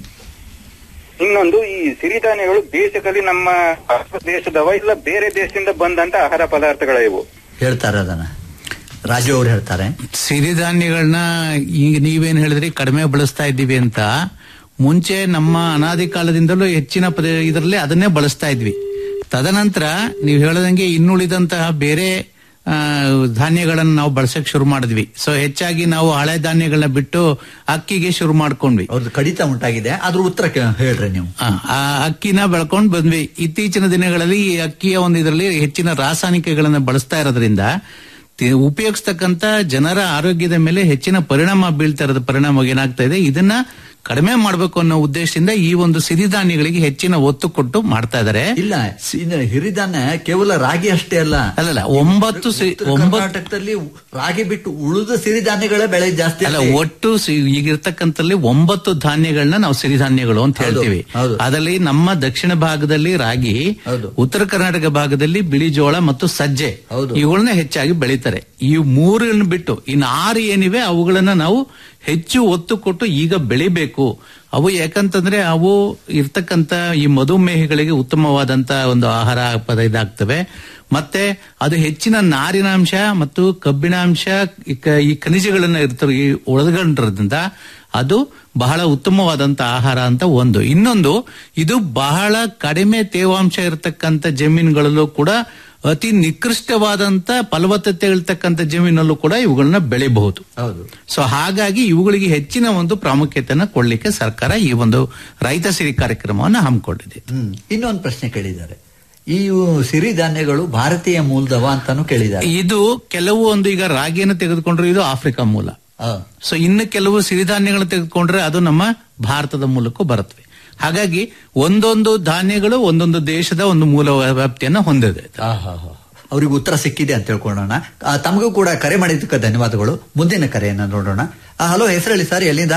ಇನ್ನೊಂದು ಈ ಸಿರಿಧಾನ್ಯಗಳು ಬೇಸಿಕಲಿ ನಮ್ಮ ಭಾರತ ದೇಶದವ ಇಲ್ಲ ಬೇರೆ ದೇಶದಿಂದ ಬಂದಂತ ಆಹಾರ ಪದಾರ್ಥಗಳ ಇವು ಹೇಳ್ತಾರೆ ಅದನ್ನ ರಾಜು ಅವ್ರು ಹೇಳ್ತಾರೆ ಸಿರಿಧಾನ್ಯಗಳನ್ನ ಈಗ ನೀವೇನ್ ಹೇಳಿದ್ರಿ ಕಡಿಮೆ ಬಳಸ್ತಾ ಇದ್ದೀವಿ ಅಂತ ಮುಂಚೆ ನಮ್ಮ ಅನಾದಿ ಕಾಲದಿಂದಲೂ ಹೆಚ್ಚಿನ ಪದ ಇದರಲ್ಲಿ ಅದನ್ನೇ ಬಳಸ್ತಾ ಇದ್ವಿ ತದನಂತರ ನೀವು ಹೇಳದಂಗೆ ಇನ್ನುಳಿದಂತಹ ಬೇರೆ ಆ, ಧಾನ್ಯಗಳನ್ನ ನಾವು ಬಳಸಕ್ ಶುರು ಮಾಡಿದ್ವಿ ಸೊ ಹೆಚ್ಚಾಗಿ ನಾವು ಹಳೆ ಧಾನ್ಯಗಳನ್ನ ಬಿಟ್ಟು ಅಕ್ಕಿಗೆ ಶುರು ಮಾಡ್ಕೊಂಡ್ವಿ ಅವ್ರದ್ದು ಕಡಿತ ಉಂಟಾಗಿದೆ ಅದ್ರ ಉತ್ತರ ಕೇ- ಹೇಳ್ರಿ ನೀವು ಆ, ಆ ಅಕ್ಕಿನ ಬೆಳ್ಕೊಂಡ್ ಬಂದ್ವಿ ಇತ್ತೀಚಿನ ದಿನಗಳಲ್ಲಿ ಈ ಅಕ್ಕಿಯ ಒಂದು ಇದರಲ್ಲಿ ಹೆಚ್ಚಿನ ರಾಸಾಯನಿಕಗಳನ್ನ ಬಳಸ್ತಾ ಇರೋದ್ರಿಂದ ತಿ- ಉಪಯೋಗಿಸ್ತಕ್ಕಂತ ಜನರ ಆರೋಗ್ಯದ ಮೇಲೆ ಹೆಚ್ಚಿನ ಪರಿಣಾಮ ಬೀಳ್ತಾ ಇರೋದು ಪರಿಣಾಮ ಏನಾಗ್ತಾ ಇದೆ ಇದನ್ನ ಕಡಿಮೆ ಮಾಡಬೇಕು ಅನ್ನೋ ಉದ್ದೇಶದಿಂದ ಈ ಒಂದು ಸಿರಿಧಾನ್ಯಗಳಿಗೆ ಹೆಚ್ಚಿನ ಒತ್ತು ಕೊಟ್ಟು ಮಾಡ್ತಾ ಇದ್ದಾರೆ ಇಲ್ಲ ಸಿ- ಇದು ಹಿರಿಧಾನ್ಯ ಕೇವಲ ರಾಗಿ ಅಷ್ಟೇ ಅಲ್ಲ ಅಲ್ಲಲ್ಲ ಒಂಬತ್ತು ಸಿ- ಉತ್ತರ ಒಂಬತ್ತು ಕರ್ನಾಟಕದಲ್ಲಿ ರಾಗಿ ಬಿಟ್ಟು ಉಳಿದ ಸಿರಿಧಾನ್ಯಗಳೇ ಬೆಳೆ ಜಾಸ್ತಿ ಅಲ್ಲ ಇದೆ. ಒಟ್ಟು ಸಿ- ಈಗಿರ್ತಕ್ಕಂಥಲ್ಲಿ ಒಂಬತ್ತು ಧಾನ್ಯಗಳನ್ನ ನಾವು ಸಿರಿಧಾನ್ಯಗಳು ಅಂತ ಹೌದು, ಹೇಳ್ತೀವಿ ಹೌದು. ಅದರಲ್ಲಿ ನಮ್ಮ ದಕ್ಷಿಣ ಭಾಗದಲ್ಲಿ ರಾಗಿ ಹೌದು. ಉತ್ತರ ಕರ್ನಾಟಕ ಭಾಗದಲ್ಲಿ ಬಿಳಿ ಜೋಳ ಮತ್ತು ಸಜ್ಜೆ ಹೌದು. ಇವುಗಳನ್ನ ಹೆಚ್ಚಾಗಿ ಬೆಳೀತಾರೆ ಈ ಮೂರನ್ನು ಬಿಟ್ಟು ಇನ್ನು ಆರು ಏನಿವೆ ಅವುಗಳನ್ನ ನಾವು ಹೆಚ್ಚು ಒತ್ತು ಕೊಟ್ಟು ಈಗ ಬೆಳಿಬೇಕು ಅವು ಯಾಕಂತಂದ್ರೆ ಅವು ಇರ್ತಕ್ಕಂತ ಈ ಮಧುಮೇಹಿಗಳಿಗೆ ಉತ್ತಮವಾದಂತ ಒಂದು ಆಹಾರ ಪದ ಇದಾಗ್ತವೆ ಮತ್ತೆ ಅದು ಹೆಚ್ಚಿನ ನಾರಿನಾಂಶ ಮತ್ತು ಕಬ್ಬಿಣಾಂಶ ಈ ಕ- ಈ ಖನಿಜಗಳನ್ನ ಇರ್ತವೆ ಈ ಒಳಗೊಂಡಿರೋದ್ರಿಂದ ಅದು ಬಹಳ ಉತ್ತಮವಾದಂತ ಆಹಾರ ಅಂತ ಒಂದು ಇನ್ನೊಂದು ಇದು ಬಹಳ ಕಡಿಮೆ ತೇವಾಂಶ ಇರತಕ್ಕಂತ ಜಮೀನುಗಳಲ್ಲೂ ಕೂಡ ಅತಿ ನಿಕೃಷ್ಟವಾದಂತ ಫಲವತ್ತತೆ ಇರ್ತಕ್ಕಂಥ ಜಮೀನಲ್ಲೂ ಕೂಡ ಇವುಗಳನ್ನ ಬೆಳೆಯಬಹುದು ಹೌದು ಸೊ ಹಾಗಾಗಿ ಇವುಗಳಿಗೆ ಹೆಚ್ಚಿನ ಒಂದು ಪ್ರಾಮುಖ್ಯತೆಯನ್ನು ಕೊಡ್ಲಿಕ್ಕೆ ಸರ್ಕಾರ ಈ ಒಂದು ರೈತ ಸಿರಿ ಕಾರ್ಯಕ್ರಮವನ್ನು ಹಮ್ಮಿಕೊಂಡಿದೆ ಹ್ಮ್ ಇನ್ನೊಂದು ಪ್ರಶ್ನೆ ಕೇಳಿದ್ದಾರೆ ಈ ಸಿರಿಧಾನ್ಯಗಳು ಭಾರತೀಯ ಮೂಲದವ ಅಂತಾನು ಕೇಳಿದ್ದಾರೆ ಇದು ಕೆಲವು ಒಂದು ಈಗ ರಾಗಿಯನ್ನು ತೆಗೆದುಕೊಂಡ್ರೆ ಇದು ಆಫ್ರಿಕಾ ಮೂಲ ಆ, ಸೊ ಇನ್ನು ಕೆಲವು ಸಿರಿಧಾನ್ಯಗಳನ್ನು ತೆಗೆದುಕೊಂಡ್ರೆ ಅದು ನಮ್ಮ ಭಾರತದ ಮೂಲಕ್ಕೂ ಬರುತ್ತವೆ ಹಾಗಾಗಿ ಒಂದೊಂದು ಧಾನ್ಯಗಳು ಒಂದೊಂದು ದೇಶದ ಒಂದು ಮೂಲ ವ್ಯಾಪ್ತಿಯನ್ನ ಹೊಂದಿದೆ ಆಹಾಹಾ. ಅವ್ರಿಗೆ ಉತ್ತರ ಸಿಕ್ಕಿದೆ ಅಂತ ತಿಳ್ಕೊಳ್ಳೋಣ ಆ, ತಮಗೂ ಕೂಡ ಕರೆ ಮಾಡಿದ್ದಕ್ಕೆ ಧನ್ಯವಾದಗಳು ಮುಂದಿನ ಕರೆಯನ್ನ ನೋಡೋಣ ಆ, ಹಲೋ ಹೆಸರು ಹೇಳಿ ಸರ್ ಎಲ್ಲಿಂದ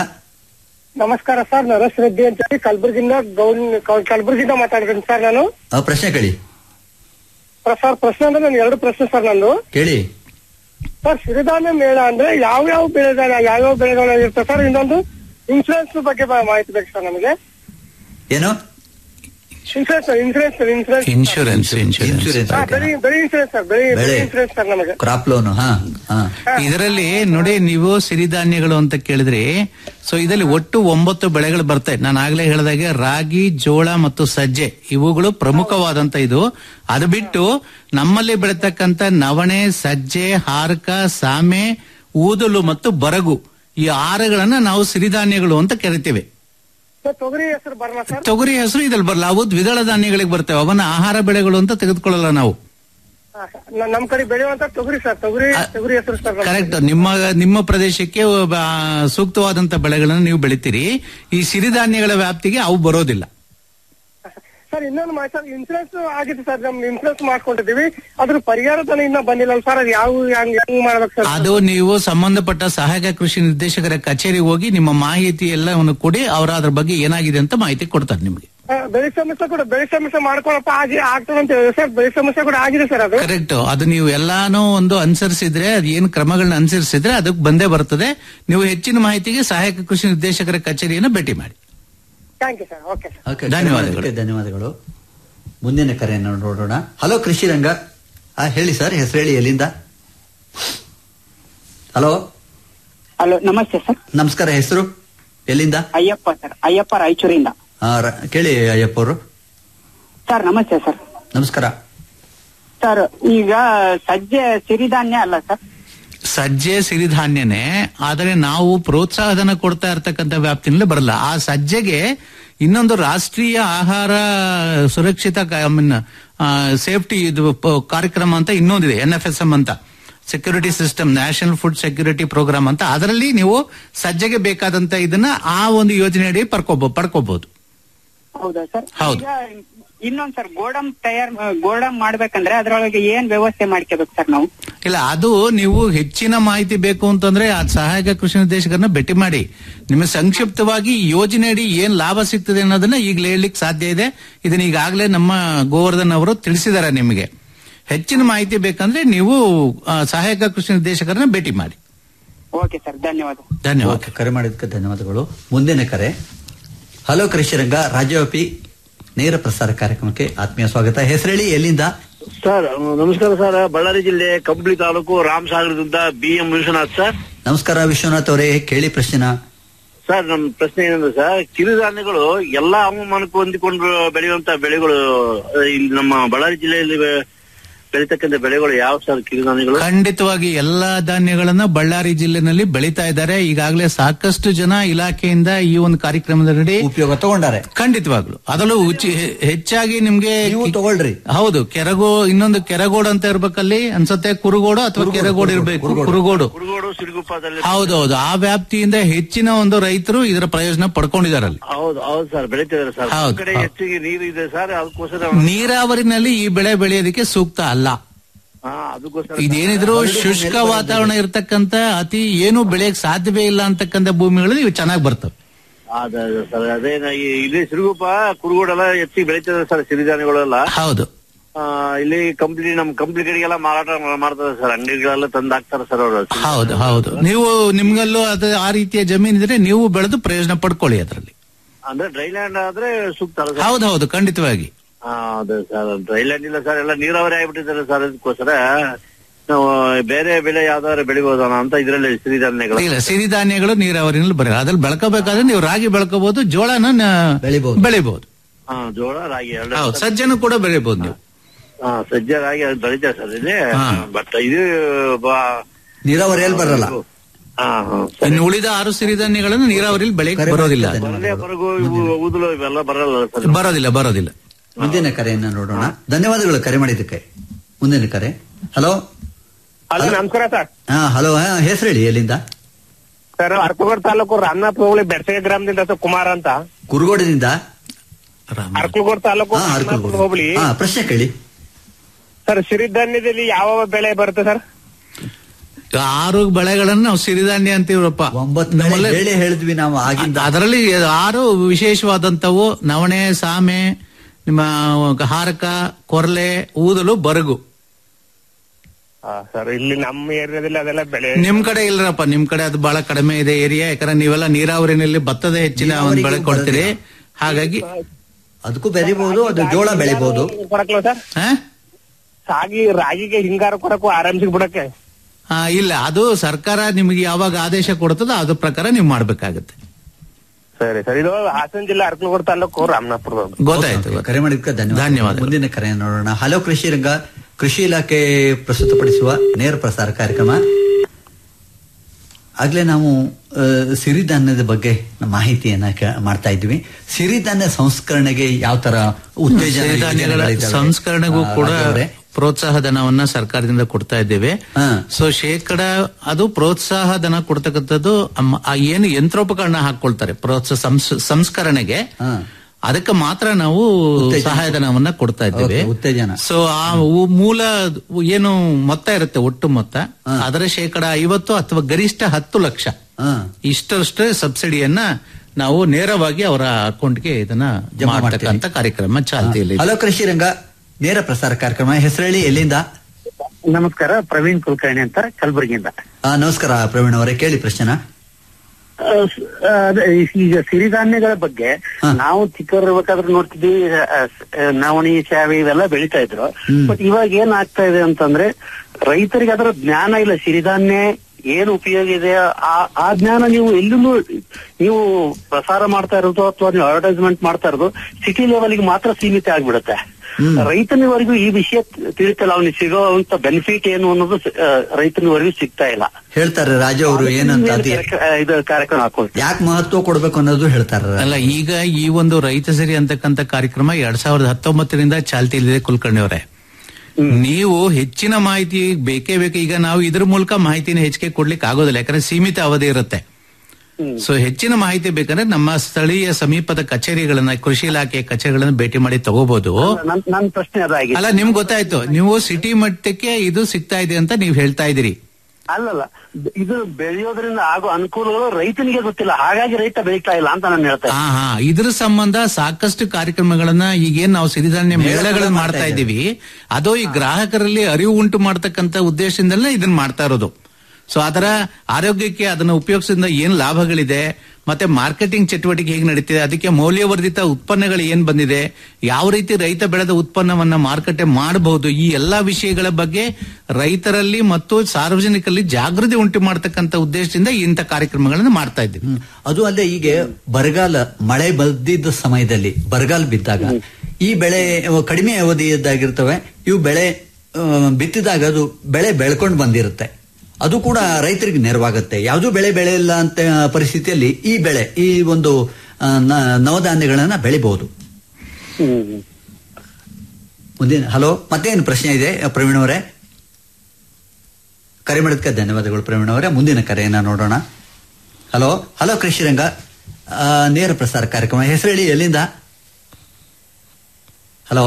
ನಮಸ್ಕಾರ ಸರ್ ನರೇಶ್ ರೆಡ್ಡಿ ಅಂತ ಹೇಳಿ ಕಲಬುರಗಿಯಿಂದ ಗೌನ್ ಕಲ್- ಕಲಬುರಗಿಯಿಂದ ಮಾತಾಡ್ತೀನಿ ಸರ್ ನಾನು ಆ, ಪ್ರಶ್ನೆ ಕೇಳಿ ಪ್ರ- ಸರ್ ಪ್ರಶ್ನೆ ಅಂದ್ರೆ ನಾನು ಎರಡು ಪ್ರಶ್ನೆ ಸರ್ ನಂದು ಕೇಳಿ ಸರ್ ಸಿರಿಧಾನ್ಯ ಮೇಳ ಅಂದ್ರೆ ಯಾವ ಯಾವ ಬೆಳೆಗಳ ಯಾವ್ಯಾವ ಬೆಳೆಗಳು ಇರುತ್ತೆ ಸರ್ ಇನ್ನೊಂದು ಇನ್ಸೂರೆನ್ಸ್ ಬಗ್ಗೆ ಬ- ಮಾಹಿತಿ ಬೇಕು ಸರ್ ನಮಗೆ ಏನು insurance insurance insurance insurance insurance insurance ಹಾ, ಬೆಳೆ ಬೆಳೆ ಇನ್ಸೂರೆನ್ಸ್ ಸರ್ ಬೆಳೆ ಬೆಳೆ. ಬೆಳೆ ಇನ್ಸೂರೆನ್ಸ್ ಸರ್ ನಮಗೆ ಕ್ರಾಪ್ ಲೋನ್ ಹಾ ಹಾ ಇದರಲ್ಲಿ ನೋಡಿ ನೀವು ಸಿರಿಧಾನ್ಯಗಳು ಅಂತ ಕೇಳಿದ್ರಿ ಸೊ ಇದರಲ್ಲಿ ಒಟ್ಟು ಒಂಬತ್ತು ಬೆಳೆಗಳು ಬರ್ತವೆ ನಾನು ಆಗ್ಲೇ ಹೇಳಿದಾಗೆ ರಾಗಿ ಜೋಳ ಮತ್ತು ಸಜ್ಜೆ ಇವುಗಳು ಪ್ರಮುಖವಾದಂತ ಇದು ಅದು ಬಿಟ್ಟು ನಮ್ಮಲ್ಲಿ ಬೆಳೀತಕ್ಕಂತ ನವಣೆ ಸಜ್ಜೆ ಹಾರಕ ಸಾಮೆ ಊದಲು ಮತ್ತು ಬರಗು ಈ ಆರುಗಳನ್ನ ನಾವು ಸಿರಿಧಾನ್ಯಗಳು ಅಂತ ಕರಿತೇವೆ ಸರ್ ತೊಗರಿ ಹೆಸರು ಬರಲ್ಲ ಸರ್ ತೊಗರಿ ಹೆಸರು ಇದ್ರಲ್ಲಿ ಬರಲ್ಲ ಅವು ದ್ವಿದಳ ಧಾನ್ಯಗಳಿಗೆ ಬರ್ತವೆ ಅವನ್ನ ಆಹಾರ ಬೆಳೆಗಳು ಅಂತ ತೆಗೆದುಕೊಳ್ಳಲ್ಲ ನಾವು ಹಾ, ನ- ನಮ್ ಕಡೆ ಬೆಳೆಯುವಂತ ತೊಗರಿ ಸರ್ ತೊಗರಿ ತೊಗರಿ ಹೆಸರು ಸರ್ ನಮ್ದು. ಕರೆಕ್ಟ್ ನಿಮ್ಮ ನಿಮ್ಮ ಪ್ರದೇಶಕ್ಕೆ ಒಬ್ಬ, ಆ, ಸೂಕ್ತವಾದಂತ ಬೆಳೆಗಳನ್ನು ನೀವು ಬೆಳಿತೀರಿ ಈ ಸಿರಿಧಾನ್ಯಗಳ ವ್ಯಾಪ್ತಿಗೆ ಅವು ಬರೋದಿಲ್ಲ ಸರ್ ಇನ್ನೊಂದು ಮಾಹಿತಿ ಸರ್ ಇನ್ಸೂರೆನ್ಸ್ ಆಗಿದೆ ಸರ್ ನಮ್ ಇನ್ಸೂರೆನ್ಸ್ ಮಾಡ್ಕೊಂಡಿದೀವಿ ಅದ್ರ ಪರಿಹಾರ ಧನ ಇನ್ನ ಬಂದಿಲ್ಲ ಸರ್ ಅದು ಯಾವ ಹೆಂಗ್ ಹೆಂಗ್ ಮಾಡ್ಬೇಕು ಸರ್ ಅದು ನೀವು ಸಂಬಂಧಪಟ್ಟ ಸಹಾಯಕ ಕೃಷಿ ನಿರ್ದೇಶಕರ ಕಚೇರಿಗೆ ಹೋಗಿ ನಿಮ್ಮ ಮಾಹಿತಿ ಎಲ್ಲವನ್ನು ಕೊಡಿ ಅವರ ಅದ್ರ ಬಗ್ಗೆ ಏನಾಗಿದೆ ಅಂತ ಮಾಹಿತಿ ಕೊಡ್ತಾರೆ ನಿಮಗೆ ಆ, ಬೆಳೆ ಸಮಸ್ಯೆ ಕೂಡ ಬೆಳೆ ಸಮಸ್ಯೆ ಮಾಡ್ಕೊಳಪ್ಪ ಆಗಿ ಆಗ್ತದೆ ಅಂತ ಹೇಳಿದ್ರೆ ಸರ್ ಬೆಳೆ ಸಮಸ್ಯೆ ಕೂಡ ಆಗಿದೆ ಸರ್ ಅದು ಕರೆಕ್ಟ್ ಅದು ನೀವು ಎಲ್ಲಾನು ಒಂದು ಅನುಸರಿಸಿದ್ರೆ ಅದು ಏನು ಕ್ರಮಗಳನ್ನ ಅನುಸರಿಸಿದ್ರೆ ಅದಕ್ಕೆ ಬಂದೇ ಬರ್ತದೆ ನೀವು ಹೆಚ್ಚಿನ ಮಾಹಿತಿಗೆ ಸಹಾಯಕ ಕೃಷಿ ನಿರ್ದೇಶಕರ ಕಚೇರಿಯನ್ನು ಭೇಟಿ ಮಾಡಿ thank you sir okay sir okay ಧನ್ಯವಾದಗಳು. ಕರೆ ಮಾಡಿದ್ದಕ್ಕೆ ಧನ್ಯವಾದಗಳು ಮುಂದಿನ ಕರೆಯನ್ನು ನೋಡೋಣ ಹಲೋ ಕೃಷಿ ರಂಗ ಆ, ಹೇಳಿ ಸರ್ ಹೆಸರು ಹೇಳಿ ಎಲ್ಲಿಂದ ಹಲೋ ಹಲೋ ನಮಸ್ತೆ ಸರ್ ನಮಸ್ಕಾರ ಹೆಸರು ಎಲ್ಲಿಂದ ಅಯ್ಯಪ್ಪ ಸರ್ ಅಯ್ಯಪ್ಪ ರಾಯಚೂರಿಂದ ಆ, ರ- ಕೇಳಿ ಅಯ್ಯಪ್ಪ ಅವರು ಸರ್ ನಮಸ್ತೆ ಸರ್ ನಮಸ್ಕಾರ ಸರ್ ಈಗ ಸಜ್ಜೆ ಸಿರಿಧಾನ್ಯ ಅಲ್ಲ ಸರ್ ಸಜ್ಜೆ ಸಿರಿಧಾನ್ಯನೇ ಆದರೆ ನಾವು ಪ್ರೋತ್ಸಾಹಧನ ಕೊಡ್ತಾ ಇರ್ತಕ್ಕಂಥ ವ್ಯಾಪ್ತಿನಲ್ಲಿ ಬರಲ್ಲ ಆ ಸಜ್ಜೆಗೆ ಇನ್ನೊಂದು ರಾಷ್ಟ್ರೀಯ ಆಹಾರ ಸುರಕ್ಷಿತ ಸೇಫ್ಟಿ ಇದು ಪ- ಕಾರ್ಯಕ್ರಮ ಅಂತ ಇನ್ನೊಂದಿದೆ ಎನ್ ಎಫ್ ಎಸ್ ಎಂ ಅಂತ security system national food security program ಅಂತ ಅದರಲ್ಲಿ ನೀವು ಸಜ್ಜೆಗೆ ಬೇಕಾದಂತ ಇದನ್ನ ಆ ಒಂದು ಯೋಜನೆಯಡಿ ಪಡ್ಕೋಬಹುದು ಪಡ್ಕೋಬಹುದು ಹೌದಾ ಸರ್ ಹೌದು. ಈಗ ಇನ್ನೊಂದ್ ಸರ್ ಗೋಡಮ್ ತಯಾರ್ ಗೋಡಮ್ ಮಾಡ್ಬೇಕಂದ್ರೆ ಅದ್ರೊಳಗೆ ಏನ್ ವ್ಯವಸ್ಥೆ ಮಾಡ್ಕೋಬೇಕು ಸರ್ ನಾವು ಇಲ್ಲ ಅದು ನೀವು ಹೆಚ್ಚಿನ ಮಾಹಿತಿ ಬೇಕು ಅಂತಂದ್ರೆ ಆ ಸಹಾಯಕ ಕೃಷಿ ನಿರ್ದೇಶಕರನ್ನ ಭೇಟಿ ಮಾಡಿ ನಿಮಗೆ ಸಂಕ್ಷಿಪ್ತವಾಗಿ ಈ ಯೋಜನೆಯಡಿ ಏನ್ ಲಾಭ ಸಿಗ್ತದೆ ಅನ್ನೋದನ್ನ ಈಗಲೇ ಹೇಳಲಿಕ್ಕೆ ಸಾಧ್ಯ ಇದೆ ಇದನ್ನ ಈಗಾಗಲೇ ನಮ್ಮ ಗೋವರ್ಧನ್ ಅವರು ತಿಳಿಸಿದ್ದಾರೆ ನಿಮಗೆ ಹೆಚ್ಚಿನ ಮಾಹಿತಿ ಬೇಕಂದ್ರೆ ನೀವು ಆ, ಸಹಾಯಕ ಕೃಷಿ ನಿರ್ದೇಶಕರನ್ನ ಭೇಟಿ ಮಾಡಿ ಓಕೆ ಸರ್ ಧನ್ಯವಾದ ಧನ್ಯವಾದ ಓಕೆ, ಕರೆ ಮಾಡಿದ್ದಕ್ಕೆ ಧನ್ಯವಾದಗಳು ಮುಂದಿನ ಕರೆ ಹಲೋ ಕೃಷಿರಂಗ ರಾಜ್ಯವ್ಯಾಪಿ ನೇರ ಪ್ರಸಾರ ಕಾರ್ಯಕ್ರಮಕ್ಕೆ ಆತ್ಮೀಯ ಸ್ವಾಗತ ಹೆಸರೇಳಿ ಎಲ್ಲಿಂದ ಸರ್ ನಮಸ್ಕಾರ ಸರ್ ಬಳ್ಳಾರಿ ಜಿಲ್ಲೆ ಕಂಪ್ಲಿ ತಾಲೂಕು ರಾಮಸಾಗರದಿಂದ ಬಿ ಎಂ ವಿಶ್ವನಾಥ್ ಸರ್ ನಮಸ್ಕಾರ ವಿಶ್ವನಾಥ್ ಅವರೇ ಕೇಳಿ ಪ್ರಶ್ನೆನ ಸರ್ ನಮ್ಮ ಪ್ರಶ್ನೆ ಏನಂದ್ರೆ ಸರ್ ಕಿರುಧಾನ್ಯಗಳು ಎಲ್ಲಾ ಹವಾಮಾನಕ್ಕೂ ಹೊಂದಿಕೊಂಡು ಬೆಳೆಯುವಂತ ಬೆಳೆಗಳು ಅಹ್, ಇಲ್ಲಿ ನಮ್ಮ ಬಳ್ಳಾರಿ ಜಿಲ್ಲೆಯಲ್ಲಿ ಬೆ- ಬೆಳೀತಕ್ಕಂಥ ಬೆಳೆಗಳು ಯಾವ ಸರ್ ಕಿರುಧಾನ್ಯಗಳು ಖಂಡಿತವಾಗಿ ಎಲ್ಲಾ ಧಾನ್ಯಗಳನ್ನ ಬಳ್ಳಾರಿ ಜಿಲ್ಲೆನಲ್ಲಿ ಬೆಳೀತಾ ಇದ್ದಾರೆ ಈಗಾಗಲೇ ಸಾಕಷ್ಟು ಜನ ಇಲಾಖೆಯಿಂದ ಈ ಒಂದು ಕಾರ್ಯಕ್ರಮದಡಿ ಉಪಯೋಗ ತಗೊಂಡಾರೆ ಖಂಡಿತವಾಗ್ಲು ಅದರಲ್ಲೂ ಉಚಿ- ಹೆ- ಹೆಚ್ಚಾಗಿ ನಿಮ್ಗೆ ನೀವು ತಗೊಳ್ರಿ ಹೌದು ಕೆರಗೋ ಇನ್ನೊಂದು ಕೆರಗೋಡು ಅಂತ ಇರ್ಬೇಕಲ್ಲಿ ಅನ್ಸತ್ತೆ ಕುರುಗೋಡು ಅಥವಾ ಕೆರಗೋಡು ಇರ್ಬೇಕು ಕುರುಗೋಡು ಕುರುಗೋಡು ಸಿರುಗುಪ್ಪದಲ್ಲಿ ಹೌದೌದು ಆ ವ್ಯಾಪ್ತಿಯಿಂದ ಹೆಚ್ಚಿನ ಒಂದು ರೈತರು ಇದರ ಪ್ರಯೋಜನ ಪಡ್ಕೊಂಡಿದ್ದಾರೆ ಅಲ್ಲಿ ಹೌದು ಹೌದು ಸರ್ ಬೆಳೀತಿದ್ದಾರೆ ಸರ್ ಹೌದು, ನಮ್ ಕಡೆ ಹೌದು. ಹೆಚ್ಚಿಗೆ ನೀರು ಇದೆ ಸರ್ ಅದಕ್ಕೋಸ್ಕರ ನೀರಾವರಿನಲ್ಲಿ ಈ ಬೆಳೆ ಬೆಳೆಯೋದಕ್ಕೆ ಸೂಕ್ತ ಅಲ್ಲ ಹಾ ಅದಕ್ಕೋಸ್ಕರ ಇದೇನಿದ್ರು ಶುಷ್ಕ ವಾತಾವರಣ ಇರತಕ್ಕಂತ ಅತಿ ಏನು ಬೆಳೆಯಕ್ ಸಾಧ್ಯವೇ ಇಲ್ಲ ಅಂತಕ್ಕಂಥ ಭೂಮಿಗಳಲ್ಲಿ ಇವು ಚೆನ್ನಾಗಿ ಬರ್ತವೆ ಅದೇ ಅದೇ ಸರ್ ಅದೇ ನಾ ಈ- ಇಲ್ಲಿ ಸಿರುಗುಪ್ಪ ಕುರುಗೋಡೆಲ್ಲ ಹೆಚ್ಚಿಗೆ ಬೆಳೀತಿದ್ದಾರೆ ಸರ್ ಸಿರಿಧಾನ್ಯಗಳೆಲ್ಲ ಹೌದು ಆ, ಇಲ್ಲಿ ಕಂಪ್ನಿ ನಮ್ ಕಂಪ್ನಿ ಕಡೆಗೆಲ್ಲ ಮಾರಾಟ ಮಾ- ಮಾಡ್ತಾರೆ ಸರ್ ಅಂಗಡಿಗಳೆಲ್ಲ ತಂದು ಹಾಕ್ತಾರೆ ಸರ್ ಅವರು ಹೌದು ಹೌದು ನೀವು ನಿಮ್ಗಲ್ಲೂ ಅದು ಆ ರೀತಿಯ ಜಮೀನ್ ಇದ್ರೆ ನೀವು ಬೆಳೆದು ಪ್ರಯೋಜನ ಪಡ್ಕೊಳ್ಳಿ ಅದರಲ್ಲಿ ಅಂದ್ರೆ ಡ್ರೈ ಲ್ಯಾಂಡ್ ಆದ್ರೆ ಸೂಕ್ತ ಅಲ್ಲ ಸರ್ ಹೌದು ಹೌದು ಖಂಡಿತವಾಗಿ ಹಾ ಅದೇ ಸರ್ ಡ್ರೈ ಲ್ಯಾಂಡ್ ಇಲ್ಲ ಸರ್ ಎಲ್ಲ ನೀರಾವರಿ ಆಗ್ಬಿಟ್ಟಿದ್ದಾರೆ ಸರ್ ಅದಕ್ಕೋಸ್ಕರ ನಾವು ಬೇರೆ ಬೆಳೆ ಯಾವ್ದಾದ್ರು ಬೆಳಿಬೋದನ ಅಂತ ಇದ್ರಲ್ಲಿ ಸಿರಿಧಾನ್ಯಗಳು ಇಲ್ಲ ಸಿರಿಧಾನ್ಯಗಳು ನೀರಾವರಿನಲ್ಲಿ ಬರಲ್ಲ ಅದ್ರಲ್ಲಿ ಬೆಳ್ಕೋಬೇಕಾದ್ರೆ ನೀವು ರಾಗಿ ಬೆಳ್ಕೋಬಹುದು ಜೋಳನ ನ- ಬೆಳಿಬಹುದು ಹಾ ಜೋಳ ರಾಗಿ ಎರಡು ಹೌದು ಸಜ್ಜನು ಕೂಡ ಬೆಳಿಬಹುದು ನೀವು ಹಾ ಸಜ್ಜೆ ರಾಗಿ ಅದು ಬೆಳಿತಾರೆ ಸರ್ ಇಲ್ಲಿ ಹಾ. ಬಟ್ ಇದು ಬಾ- ನೀರಾವರಿಯಲ್ಲಿ ಬರಲ್ಲ ಹಾ ಹಾ ಇನ್ನು ಉಳಿದ ಆರು ಸಿರಿಧಾನ್ಯಗಳನ್ನು ನೀರಾವರಿಯಲ್ಲಿ ಬೆಳೆಯಕ್ಕೆ ಬರೋದಿಲ್ಲ ಬರ್ಲೆ ಬರಗು ಇವು ಊದಲು ಇವೆಲ್ಲ ಬರಲ್ಲ ಸರ್ ಬರೋದಿಲ್ಲ ಬರೋದಿಲ್ಲ ಮುಂದಿನ ಕರೆಯನ್ನ ನೋಡೋಣ ಧನ್ಯವಾದಗಳು ಕರೆ ಮಾಡಿದ್ದಕ್ಕೆ ಮುಂದಿನ ಕರೆ ಹಲೋ ಹಲೋ ನಮಸ್ಕಾರ ಸರ್ ಹಾ ಹಲೋ ಹೆಸರು ಹೇಳಿ ಎಲ್ಲಿಂದ ಸರ್ ಅರ್ಕಲಗೋಡ್ ತಾಲೂಕು ರಾಮನಾಥ್ ಹೋಬಳಿ ಬೆಡ್ಸೆ ಗ್ರಾಮದಿಂದ ಸರ್ ಕುಮಾರ್ ಅಂತ ಕುರುಗೋಡಿನಿಂದ ಅರ್ಕಲಗೋಡ್ ತಾಲೂಕು ಹಾ ರಾಮನಾಥ್ ಅರ್ಕಲ್ಗೋಡು ಹೋಬಳಿ ಹಾ ಪ್ರಶ್ನೆ ಕೇಳಿ ಸರ್ ಸಿರಿಧಾನ್ಯದಲ್ಲಿ ಯಾವ ಬೆಳೆ ಬರುತ್ತೆ ಸರ್ ಆರು ಬೆಳೆಗಳನ್ನು ನಾವು ಸಿರಿಧಾನ್ಯ ಅಂತೀವ್ರಪ್ಪ ಬೆಳೆ ಬೇಳೆ ಹೇಳಿದ್ವಿ ನಾವು ಆಗಿಂದ ಅದರಲ್ಲಿ ಆರು ವಿಶೇಷವಾದಂತವು ನವಣೆ ಸಾಮೆ ನಿಮ್ಮ ಹಾರಕ ಕೊರ್ಲೆ ಊದಲು ಬರಗು ಸರ್ ಇಲ್ಲಿ ನಮ್ಮ ಏರಿಯಾದಲ್ಲಿ ಅದೆಲ್ಲ ಬೆಳೆ ನಿಮ್ ಕಡೆ ಇಲ್ಲರಪ್ಪ ನಿಮ್ ಕಡೆ ಅದು ಬಹಳ ಕಡಿಮೆ ಇದೆ ಏರಿಯಾ ಯಾಕಂದ್ರೆ ನೀವೆಲ್ಲ ನೀರಾವರಿನಲ್ಲಿ ಭತ್ತದ ಹೆಚ್ಚಿನ ಒಂದು ಬೆಳೆ ಕೊಡ್ತೀರಿ ಹಾಗಾಗಿ ಅದಕ್ಕೂ ಬೆರಿಬಹುದು ಅದು ಜೋಳ ಬೆಳಿಬಹುದು ಕೊಡಕ್ಲ ಸರ್ ಹಾ? ಸಾಗಿ ರಾಗಿಗೆ ಹಿಂಗಾರ ಕೊಡಕ್ಕೂ ಆರಾಮ್ಸಿಗೆ ಬಿಡಕ್ಕೆ ಆ, ಇಲ್ಲ ಅದು ಸರ್ಕಾರ ನಿಮಗೆ ಯಾವಾಗ ಆದೇಶ ಕೊಡ್ತದೋ ಅದ್ರ ಪ್ರಕಾರ ನೀವು ಮಾಡ್ಬೇಕಾಗತ್ತೆ ಸರಿ ಸರ್ ಇದು ಹಾಸನ ಜಿಲ್ಲೆ ಅರ್ಕಲಗೋಡ್ ತಾಲೂಕು ರಾಮನಾಥ್ಪುರದವ್ರು ಗೊತ್ತಾಯ್ತು ಕರೆ ಮಾಡಿದ್ದಕ್ಕೆ ಧನ್ಯವಾದ ಧನ್ಯವಾದ. ಮುಂದಿನ ಕರೆ ನೋಡೋಣ ಹಲೋ ಕೃಷಿ ರಂಗ ಕೃಷಿ ಇಲಾಖೆ ಪ್ರಸ್ತುತಪಡಿಸುವ ನೇರ ಪ್ರಸಾರ ಕಾರ್ಯಕ್ರಮ ಆಗ್ಲೇ ನಾವು ಆ, ಸಿರಿಧಾನ್ಯದ ಬಗ್ಗೆ ಮಾಹಿತಿಯನ್ನ ಕ- ಮಾಡ್ತಾ ಇದ್ವಿ ಸಿರಿಧಾನ್ಯ ಸಂಸ್ಕರಣೆಗೆ ಯಾವ ತರ ಉತ್ತೇಜನ ಸಿರಿಧಾನ್ಯಗಳ ಯೋಜನೆಗಳಿದ್ದಾವೆ? ಸಂಸ್ಕರಣೆಗೂ ಆ, ಕೂಡ ರಾಜವ್ರೆ? ಪ್ರೋತ್ಸಾಹ ಧನವನ್ನ ಸರ್ಕಾರದಿಂದ ಕೊಡ್ತಾ ಇದ್ದೇವೆ ಹಾ. ಸೊ ಶೇಕಡ ಅದು ಪ್ರೋತ್ಸಾಹ ಧನ ಕೊಡ್ತಕ್ಕಂಥದ್ದು ಅಮ್ಮ- ಆ ಏನು ಯಂತ್ರೋಪಕರಣ ಹಾಕೊಳ್ತಾರೆ ಪ್ರೋತ್ಸಾಹ ಸಂಸ್- ಸಂಸ್ಕರಣೆಗೆ ಹಾ. ಅದಕ್ಕೆ ಮಾತ್ರ ನಾವು ಉತ್ತೇಜನ. ಸಹಾಯಧನವನ್ನ ಕೊಡ್ತಾ ಇದ್ದೇವೆ ಓಕೆ, ಉತ್ತೇಜನ ಸೊ ಆ ಉ- ಮೂಲ ಏನು ಮೊತ್ತ ಇರುತ್ತೆ ಒಟ್ಟು ಮೊತ್ತ ಅದರ ಶೇಕಡ ಐವತ್ತು ಅಥವಾ ಗರಿಷ್ಠ ಹತ್ತು ಲಕ್ಷ ಹಾ. ಇಷ್ಟಷ್ಟೇ ಸಬ್ಸಿಡಿಯನ್ನ ನಾವು ನೇರವಾಗಿ ಅವರ ಅಕೌಂಟ್ಗೆ ಇದನ್ನ ಜಮಾ ಮಾಡತಕ್ಕಂತ ಕಾರ್ಯಕ್ರಮ ಚಾಲ್ತಿಯಲ್ಲಿ ಇದೆ. ಹಲೋ ಕೃಷಿ ರಂಗ ನೇರ ಪ್ರಸಾರ ಕಾರ್ಯಕ್ರಮ ಹೆಸರೇಳಿ ಎಲ್ಲಿಂದ ನಮಸ್ಕಾರ ಪ್ರವೀಣ್ ಕುಲಕರ್ಣಿ ಅಂತ ಕಲಬುರಗಿಯಿಂದ ಆ, ನಮಸ್ಕಾರ ಪ್ರವೀಣ್ ಅವರೇ ಕೇಳಿ ಪ್ರಶ್ನೆನ ಆ, ಸ- ಆ, ಅದೇ ಈಗ ಸಿರಿಧಾನ್ಯಗಳ ಬಗ್ಗೆ ನಾವು ಚಿಕ್ಕವರಿರ್ಬೇಕಾದ್ರೆ ನೋಡ್ತಿದ್ವಿ ಆ, ಸ- ಆ, ನವಣಿ ಶಾವಿ ಇವೆಲ್ಲ ಬೆಳಿತಾ ಇದ್ರು ಬಟ್ ಇವಾಗ ಏನ್ ಆಗ್ತಾ ಇದೆ ಅಂತಂದ್ರೆ ರೈತರಿಗೆ ಅದರ ಜ್ಞಾನ ಇಲ್ಲ ಸಿರಿಧಾನ್ಯ ಏನು ಉಪಯೋಗ ಇದೆ ಆ ಆ ಜ್ಞಾನ ನೀವು ಎಲ್ಲೂ ನೀವು ಪ್ರಸಾರ ಮಾಡ್ತಾ ಇರೋದು ಅಥವಾ ನೀವು ಅಡ್ವರ್ಟೈಸ್ಮೆಂಟ್ ಮಾಡ್ತಾ ಇರೋದು ಸಿಟಿ ಲೆವೆಲ್ಗೆ ಮಾತ್ರ ಸೀಮಿತ ಆಗ್ಬಿಡುತ್ತೆ ರೈತನಿವರೆಗೂ ಈ ವಿಷಯ ತಿಳಿತಲ್ಲ ಅವನಿಗೆ ಸಿಗೋವಂತ ಬೆನಿಫಿಟ್ ಏನು ಅನ್ನೋದು ಆ, ರೈತನಿವರೆಗೂ ಸಿಗ್ತಾ ಇಲ್ಲ ಹೇಳ್ತಾರೆ ರಾಜ ಅವರು ಏನಂತ ಅದೇ ಆ, ಇದು ಕಾರ್ಯಕ್ರಮ ಹಾಕೊಳ್ತಾರೆ ಯಾಕೆ ಮಹತ್ವ ಕೊಡ್ಬೇಕು ಅನ್ನೋದು ಹೇಳ್ತಾರೆ ಅಲ್ಲ ಈಗ ಈ ಒಂದು ರೈತ ಸರಿ ಅಂತಕ್ಕಂಥ ಕಾರ್ಯಕ್ರಮ ಎರಡ್ ಸಾವಿರದ ಹತ್ತೊಂಬತ್ತರಿಂದ ಚಾಲ್ತಿಯಲ್ಲಿದೆ ಕುಲಕರ್ಣಿ ಅವರೇ ನೀವು ಹೆಚ್ಚಿನ ಮಾಹಿತಿ ಬೇಕೇ ಬೇಕು ಈಗ ನಾವು ಇದ್ರ ಮೂಲಕ ಮಾಹಿತಿನ ಹೆಚ್ಚಿಗೆ ಕೊಡ್ಲಿಕ್ಕೆ ಆಗೋದಿಲ್ಲ ಯಾಕಂದ್ರೆ ಸೀಮಿತ ಅವಧಿ ಇರುತ್ತೆ ಸೊ ಹೆಚ್ಚಿನ ಮಾಹಿತಿ ಬೇಕಂದ್ರೆ ನಮ್ಮ ಸ್ಥಳೀಯ ಸಮೀಪದ ಕಚೇರಿಗಳನ್ನ ಕೃಷಿ ಇಲಾಖೆಯ ಕಚೇರಿಗಳನ್ನ ಭೇಟಿ ಮಾಡಿ ತಗೋಬಹುದು ನನ್ ನನ್ ಪ್ರಶ್ನೆ ಅದಾಗಿದೆ ಅಲ್ಲ ನಿಮ್ಗೆ ಗೊತ್ತಾಯ್ತು ನೀವು ಸಿಟಿ ಮಟ್ಟಕ್ಕೆ ಇದು ಸಿಗ್ತಾ ಇದೆ ಅಂತ ನೀವು ಹೇಳ್ತಾ ಇದ್ದೀರಿ ಅಲ್ಲಲ್ಲ ಇದು ಬೆಳೆಯೋದ್ರಿಂದ ಆಗೋ ಅನುಕೂಲಗಳು ರೈತನಿಗೆ ಗೊತ್ತಿಲ್ಲ ಹಾಗಾಗಿ ರೈತ ಬೆಳೀತಾ ಇಲ್ಲ ಅಂತ ನಾನು ಹೇಳ್ತಾ ಹಾ ಹಾ ಇದ್ರ ಸಂಬಂಧ ಸಾಕಷ್ಟು ಕಾರ್ಯಕ್ರಮಗಳನ್ನ ಈಗೇನ್ ನಾವು ಸಿರಿಧಾನ್ಯ ಮೇಳಗಳನ್ನ ಮಾಡ್ತಾ ಇದ್ದೀವಿ ಅದು ಈ ಗ್ರಾಹಕರಲ್ಲಿ ಅರಿವು ಉಂಟು ಮಾಡತಕ್ಕಂತ ಉದ್ದೇಶದಿಂದಲೇ ಇದನ್ನ ಮಾಡ್ತಾ ಇರೋದು ಸೊ ಅದರ ಆರೋಗ್ಯಕ್ಕೆ ಅದನ್ನ ಉಪಯೋಗಿಸೋದ್ರಿಂದ ಏನ್ ಲಾಭಗಳಿದೆ ಮತ್ತೆ ಮಾರ್ಕೆಟಿಂಗ್ ಚಟುವಟಿಕೆ ಹೇಗೆ ನಡೀತಿದೆ ಅದಕ್ಕೆ ಮೌಲ್ಯವರ್ಧಿತ ಉತ್ಪನ್ನಗಳು ಏನ್ ಬಂದಿದೆ ಯಾವ ರೀತಿ ರೈತ ಬೆಳೆದ ಉತ್ಪನ್ನವನ್ನ ಮಾರುಕಟ್ಟೆ ಮಾಡಬಹುದು ಈ ಎಲ್ಲಾ ವಿಷಯಗಳ ಬಗ್ಗೆ ರೈತರಲ್ಲಿ ಮತ್ತು ಸಾರ್ವಜನಿಕರಲ್ಲಿ ಜಾಗೃತಿ ಉಂಟು ಮಾಡತಕ್ಕಂತ ಉದ್ದೇಶದಿಂದ ಇಂಥ ಕಾರ್ಯಕ್ರಮಗಳನ್ನು ಮಾಡ್ತಾ ಇದ್ದೀವಿ ಅದು ಅಲ್ಲದೆ ಈಗ ಬರಗಾಲ ಮಳೆ ಬಂದಿದ್ದ ಸಮಯದಲ್ಲಿ ಬರಗಾಲ ಬಿದ್ದಾಗ ಈ ಬೆಳೆ ಕಡಿಮೆ ಅವಧಿಯದ್ದಾಗಿರ್ತವೆ ಇವು ಬೆಳೆ ಆ, ಬಿತ್ತಿದಾಗ ಅದು ಬೆಳೆ ಬೆಳ್ಕೊಂಡು ಬಂದಿರುತ್ತೆ ಅದು ಕೂಡ ರೈತರಿಗೆ ನೆರವಾಗುತ್ತೆ ಯಾವುದೂ ಬೆಳೆ ಬೆಳೆಯಿಲ್ಲ ಅಂತ ಪರಿಸ್ಥಿತಿಯಲ್ಲಿ ಈ ಬೆಳೆ ಈ ಒಂದು ಆ, ನ- ನವಧಾನ್ಯಗಳನ್ನ ಬೆಳಿಬಹುದು ಮುಂದಿನ ಹಲೋ ಮತ್ತೇನು ಪ್ರಶ್ನೆ ಇದೆ ಪ್ರವೀಣ್ ಅವರೇ ಕರೆ ಮಾಡೋದಕ್ಕೆ ಧನ್ಯವಾದಗಳು ಪ್ರವೀಣ್ ಅವರೇ ಮುಂದಿನ ಕರೆಯನ್ನ ನೋಡೋಣ ಹಲೋ ಹಲೋ ಕೃಷಿರಂಗ ಆ, ನೇರ ಪ್ರಸಾರ ಕಾರ್ಯಕ್ರಮ ಹೆಸರು ಹೇಳಿ ಎಲ್ಲಿಂದ ಹಲೋ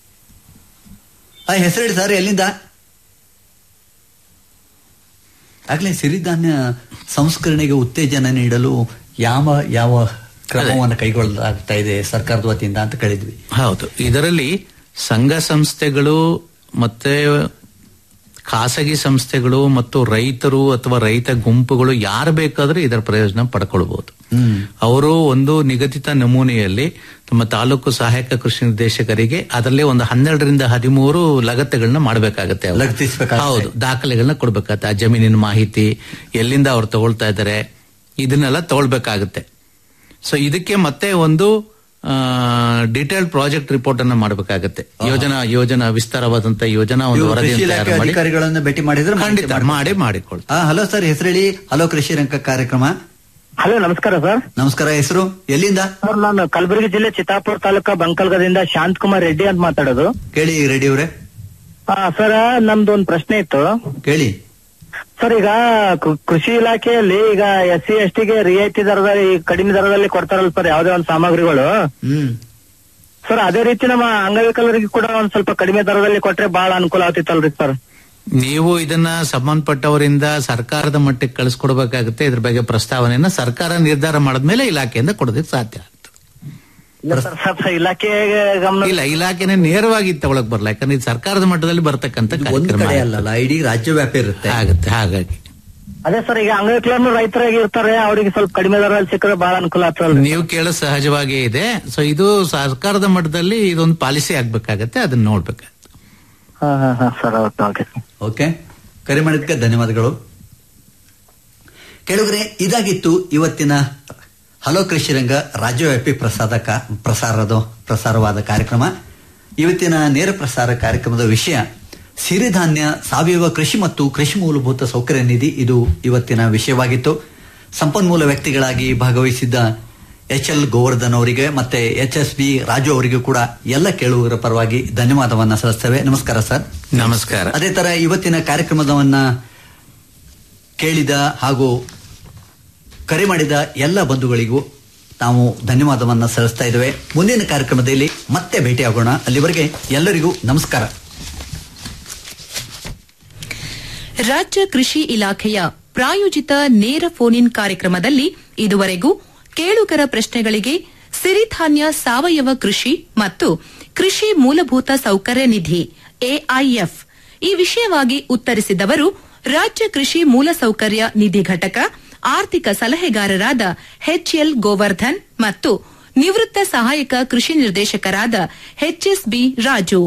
ಹೆಸರು ಹೇಳಿ ಸರ್ ಎಲ್ಲಿಂದ ಆಗ್ಲೇ ಸಿರಿಧಾನ್ಯ ಸಂಸ್ಕರಣೆಗೆ ಉತ್ತೇಜನ ನೀಡಲು ಯಾವ ಯಾವ ಕ್ರಮವನ್ನು ಕೈಗೊಳ್ಳಲಾಗ್ತಾ ಇದೆ ಸರ್ಕಾರದ ವತಿಯಿಂದ ಅಂತ ಕೇಳಿದ್ವಿ ಹೌದು ಇದರಲ್ಲಿ ಸಂಘ ಸಂಸ್ಥೆಗಳು ಮತ್ತೆ ಖಾಸಗಿ ಸಂಸ್ಥೆಗಳು ಮತ್ತು ರೈತರು ಅಥವಾ ರೈತ ಗುಂಪುಗಳು ಯಾರು ಬೇಕಾದ್ರೂ ಇದರ ಪ್ರಯೋಜನ ಪಡ್ಕೊಳ್ಬಹುದು ಅವರು ಒಂದು ನಿಗದಿತ ನಮೂನೆಯಲ್ಲಿ ತಮ್ಮ ತಾಲೂಕು ಸಹಾಯಕ ಕೃಷಿ ನಿರ್ದೇಶಕರಿಗೆ ಅದರಲ್ಲಿ ಒಂದು ಹನ್ನೆರಡರಿಂದ ಹದಿಮೂರು ಲಗತ್ತೆಗಳನ್ನ ಮಾಡಬೇಕಾಗತ್ತೆ ಅವ್ರು. ಲಗತ್ತಿಸ್ಬೇಕಾಗತ್ತೆ. ಹೌದು ದಾಖಲೆಗಳನ್ನ ಕೊಡ್ಬೇಕಾಗತ್ತೆ ಆ ಜಮೀನಿನ ಮಾಹಿತಿ ಎಲ್ಲಿಂದ ಅವ್ರು ತಗೊಳ್ತಾ ಇದ್ದಾರೆ ಇದನ್ನೆಲ್ಲ ತಗೊಳ್ಬೇಕಾಗತ್ತೆ ಸೊ ಇದಕ್ಕೆ ಮತ್ತೆ ಒಂದು ಡಿಟೇಲ್ ಪ್ರಾಜೆಕ್ಟ್ ರಿಪೋರ್ಟ್ ಅನ್ನ ಮಾಡಬೇಕಾಗತ್ತೆ ಯೋಜನಾ ಯೋಜನಾ ವಿಸ್ತಾರವಾದಂತ ಯೋಜನಾ ಒಂದು ಇವು ವರದಿ ಕೃಷಿ ಇಲಾಖೆ ತಯಾರು ಮಾಡಿ ಅಧಿಕಾರಿಗಳನ್ನ ಭೇಟಿ ಮಾಡಿದ್ರೆ ಮಾಹಿತಿ ಖಂಡಿತ ಮಾಡ್ತಾರೆ. ಮಾಡಿ ಮಾಡಿಕೊಳ್ಳಿ ಆ, ಹಲೋ ಸರ್ ಹೆಸರು ಹೇಳಿ ಹಲೋ ಕೃಷಿ ರಂಗ ಕಾರ್ಯಕ್ರಮ ಹಲೋ ನಮಸ್ಕಾರ ಸರ್ ನಮಸ್ಕಾರ ಹೆಸರು ಎಲ್ಲಿಂದ ಸರ್ ನಾನು ಕಲಬುರಗಿ ಜಿಲ್ಲೆ ಚಿತ್ತಾಪುರ ತಾಲೂಕಾ ಬಂಕಲ್ಗದಿಂದ ಶಾಂತ್ ಕುಮಾರ್ ರೆಡ್ಡಿ ಅಂತ ಮಾತಾಡೋದು ಕೇಳಿ ರೆಡ್ಡಿ ಅವರೇ ಹಾ ಸರ್ ನಮ್ದು ಒಂದು ಪ್ರಶ್ನೆ ಇತ್ತು ಕೇಳಿ ಸರ್ ಈಗ ಕೃ- ಕೃಷಿ ಇಲಾಖೆಯಲ್ಲಿ ಈಗ ಎಸ್ ಸಿ ಎಸ್ ಟಿಗೆ ರಿಯಾಯಿತಿ ದರದಲ್ಲಿ ಕಡಿಮೆ ದರದಲ್ಲಿ ಕೊಡ್ತಾರಲ್ಲ ಸರ್ ಯಾವುದೇ ಒಂದು ಸಾಮಗ್ರಿಗಳು ಹ್ಮ್ ಸರ್ ಅದೇ ರೀತಿ ನಮ್ಮ ಅಂಗವಿಕಲರಿಗೆ ಕೂಡ ಒಂದ್ ಸ್ವಲ್ಪ ಕಡಿಮೆ ದರದಲ್ಲಿ ಕೊಟ್ರೆ ಬಹಳ ಅನುಕೂಲ ಆಗ್ತಿತ್ತಲ್ರಿ ಸರ್ ನೀವು ಇದನ್ನ ಸಂಬಂಧಪಟ್ಟವರಿಂದ ಸರ್ಕಾರದ ಮಟ್ಟಕ್ಕೆ ಕಳಿಸ್ಕೊಡ್ಬೇಕಾಗುತ್ತೆ ಇದ್ರ ಬಗ್ಗೆ ಪ್ರಸ್ತಾವನೆಯನ್ನ ಸರ್ಕಾರ ನಿರ್ಧಾರ ಮಾಡಿದ್ಮೇಲೆ ಇಲಾಖೆಯಿಂದ ಕೊಡೋದಕ್ಕೆ ಸಾಧ್ಯ ಇಲ್ಲ ಸರ್ ಸ್ವಲ್ಪ ಇಲಾಖೆ ಗಮನ ಇಲ್ಲ ಇಲಾಖೆನೇ ನೇರವಾಗಿ ತಗೊಳಕ್ ಬರಲ್ಲ ಯಾಕಂದ್ರೆ ಇದು ಸರ್ಕಾರದ ಮಟ್ಟದಲ್ಲಿ ಬರ್ತಕ್ಕಂಥ ಒಂದು ಕಾರ್ಯಕ್ರಮ ಕಡೆ ಅಲ್ಲಲ್ಲ ಇಡೀ ರಾಜ್ಯವ್ಯಾಪಿ ಇರುತ್ತೆ ಆಗುತ್ತೆ ಹಾಗಾಗಿ ಅದೇ ಸರ್ ಈಗ ಅಂಗವಿಕಲರು ರೈತರಾಗಿ ಇರ್ತಾರೆ ಅವರಿಗೆ ಸ್ವಲ್ಪ ಕಡಿಮೆ ದರದಲ್ಲಿ ಸಿಕ್ಕರೆ ಬಹಳ ಅನುಕೂಲ ಆಗ್ತದಲ್ರಿ ನೀವು ಕೇಳೋ ಸಹಜವಾಗೇ ಇದೆ ಸೊ ಇದು ಸರ್ಕಾರದ ಮಟ್ಟದಲ್ಲಿ ಇದೊಂದು ಪಾಲಿಸಿ ಆಗ್ಬೇಕಾಗತ್ತೆ ಅದನ್ನ ನೋಡ್ಬೇಕಾಗತ್ತೆ ಹಾ ಹಾ ಹಾ ಸರ್ ಓಕೆ ಓಕೆ ಓಕೆ ಕರೆ ಮಾಡಿದ್ದಕ್ಕೆ ಧನ್ಯವಾದಗಳು ಕೆಳಗರೆ ಇದಾಗಿತ್ತು ಇವತ್ತಿನ ಹಲೋ ಕೃಷಿ ರಂಗ ರಾಜ್ಯವ್ಯಾಪಿ ಪ್ರಸಾದ ಕಾ- ಪ್ರಸಾರದ ಪ್ರಸಾರವಾದ ಕಾರ್ಯಕ್ರಮ ಇವತ್ತಿನ ನೇರ ಪ್ರಸಾರ ಕಾರ್ಯಕ್ರಮದ ವಿಷಯ ಸಿರಿಧಾನ್ಯ ಸಾವಯವ ಕೃಷಿ ಮತ್ತು ಕೃಷಿ ಮೂಲಭೂತ ಸೌಕರ್ಯ ನಿಧಿ ಇದು ಇವತ್ತಿನ ವಿಷಯವಾಗಿತ್ತು ಸಂಪನ್ಮೂಲ ವ್ಯಕ್ತಿಗಳಾಗಿ ಭಾಗವಹಿಸಿದ್ದ ಎಚ್ ಎಲ್ ಗೋವರ್ಧನ್ ಅವರಿಗೆ ಮತ್ತೆ ಎಚ್ ಎಸ್ ಬಿ ರಾಜು ಅವರಿಗೂ ಕೂಡ ಎಲ್ಲ ಕೇಳುವರ ಪರವಾಗಿ ಧನ್ಯವಾದವನ್ನ ಸಲ್ಲಿಸ್ತೇವೆ ನಮಸ್ಕಾರ ಸರ್ ನಮಸ್ಕಾರ ಅದೇ ತರ ಇವತ್ತಿನ ಕಾರ್ಯಕ್ರಮದವನ್ನ ಕೇಳಿದ ಹಾಗೂ ಕರೆ ಮಾಡಿದ ಎಲ್ಲ ಬಂಧುಗಳಿಗೂ ನಾವು ಧನ್ಯವಾದವನ್ನ ಸಲ್ಲಿಸ್ತಾ ಇದ್ದೇವೆ ಮುಂದಿನ ಕಾರ್ಯಕ್ರಮದಲ್ಲಿ ಮತ್ತೆ ಭೇಟಿಯಾಗೋಣ ಅಲ್ಲಿವರೆಗೆ ಎಲ್ಲರಿಗೂ ನಮಸ್ಕಾರ ರಾಜ್ಯ ಕೃಷಿ ಇಲಾಖೆಯ ಪ್ರಾಯೋಜಿತ ನೇರ ಫೋನ್ ಇನ್ ಕಾರ್ಯಕ್ರಮದಲ್ಲಿ ಇದುವರೆಗೂ ಕೇಳುಗರ ಪ್ರಶ್ನೆಗಳಿಗೆ ಸಿರಿಧಾನ್ಯ ಸಾವಯವ ಕೃಷಿ ಮತ್ತು ಕೃಷಿ ಮೂಲಭೂತ ಸೌಕರ್ಯ ನಿಧಿ ಎಐಎಫ್ ಈ ವಿಷಯವಾಗಿ ಉತ್ತರಿಸಿದವರು ರಾಜ್ಯ ಕೃಷಿ ಮೂಲಸೌಕರ್ಯ ನಿಧಿ ಘಟಕ ಆರ್ಥಿಕ ಸಲಹೆಗಾರರಾದ ಎಚ್ಎಲ್ ಗೋವರ್ಧನ್ ಮತ್ತು ನಿವೃತ್ತ ಸಹಾಯಕ ಕೃಷಿ ನಿರ್ದೇಶಕರಾದ ಎಚ್ಎಸ್ಬಿ ರಾಜು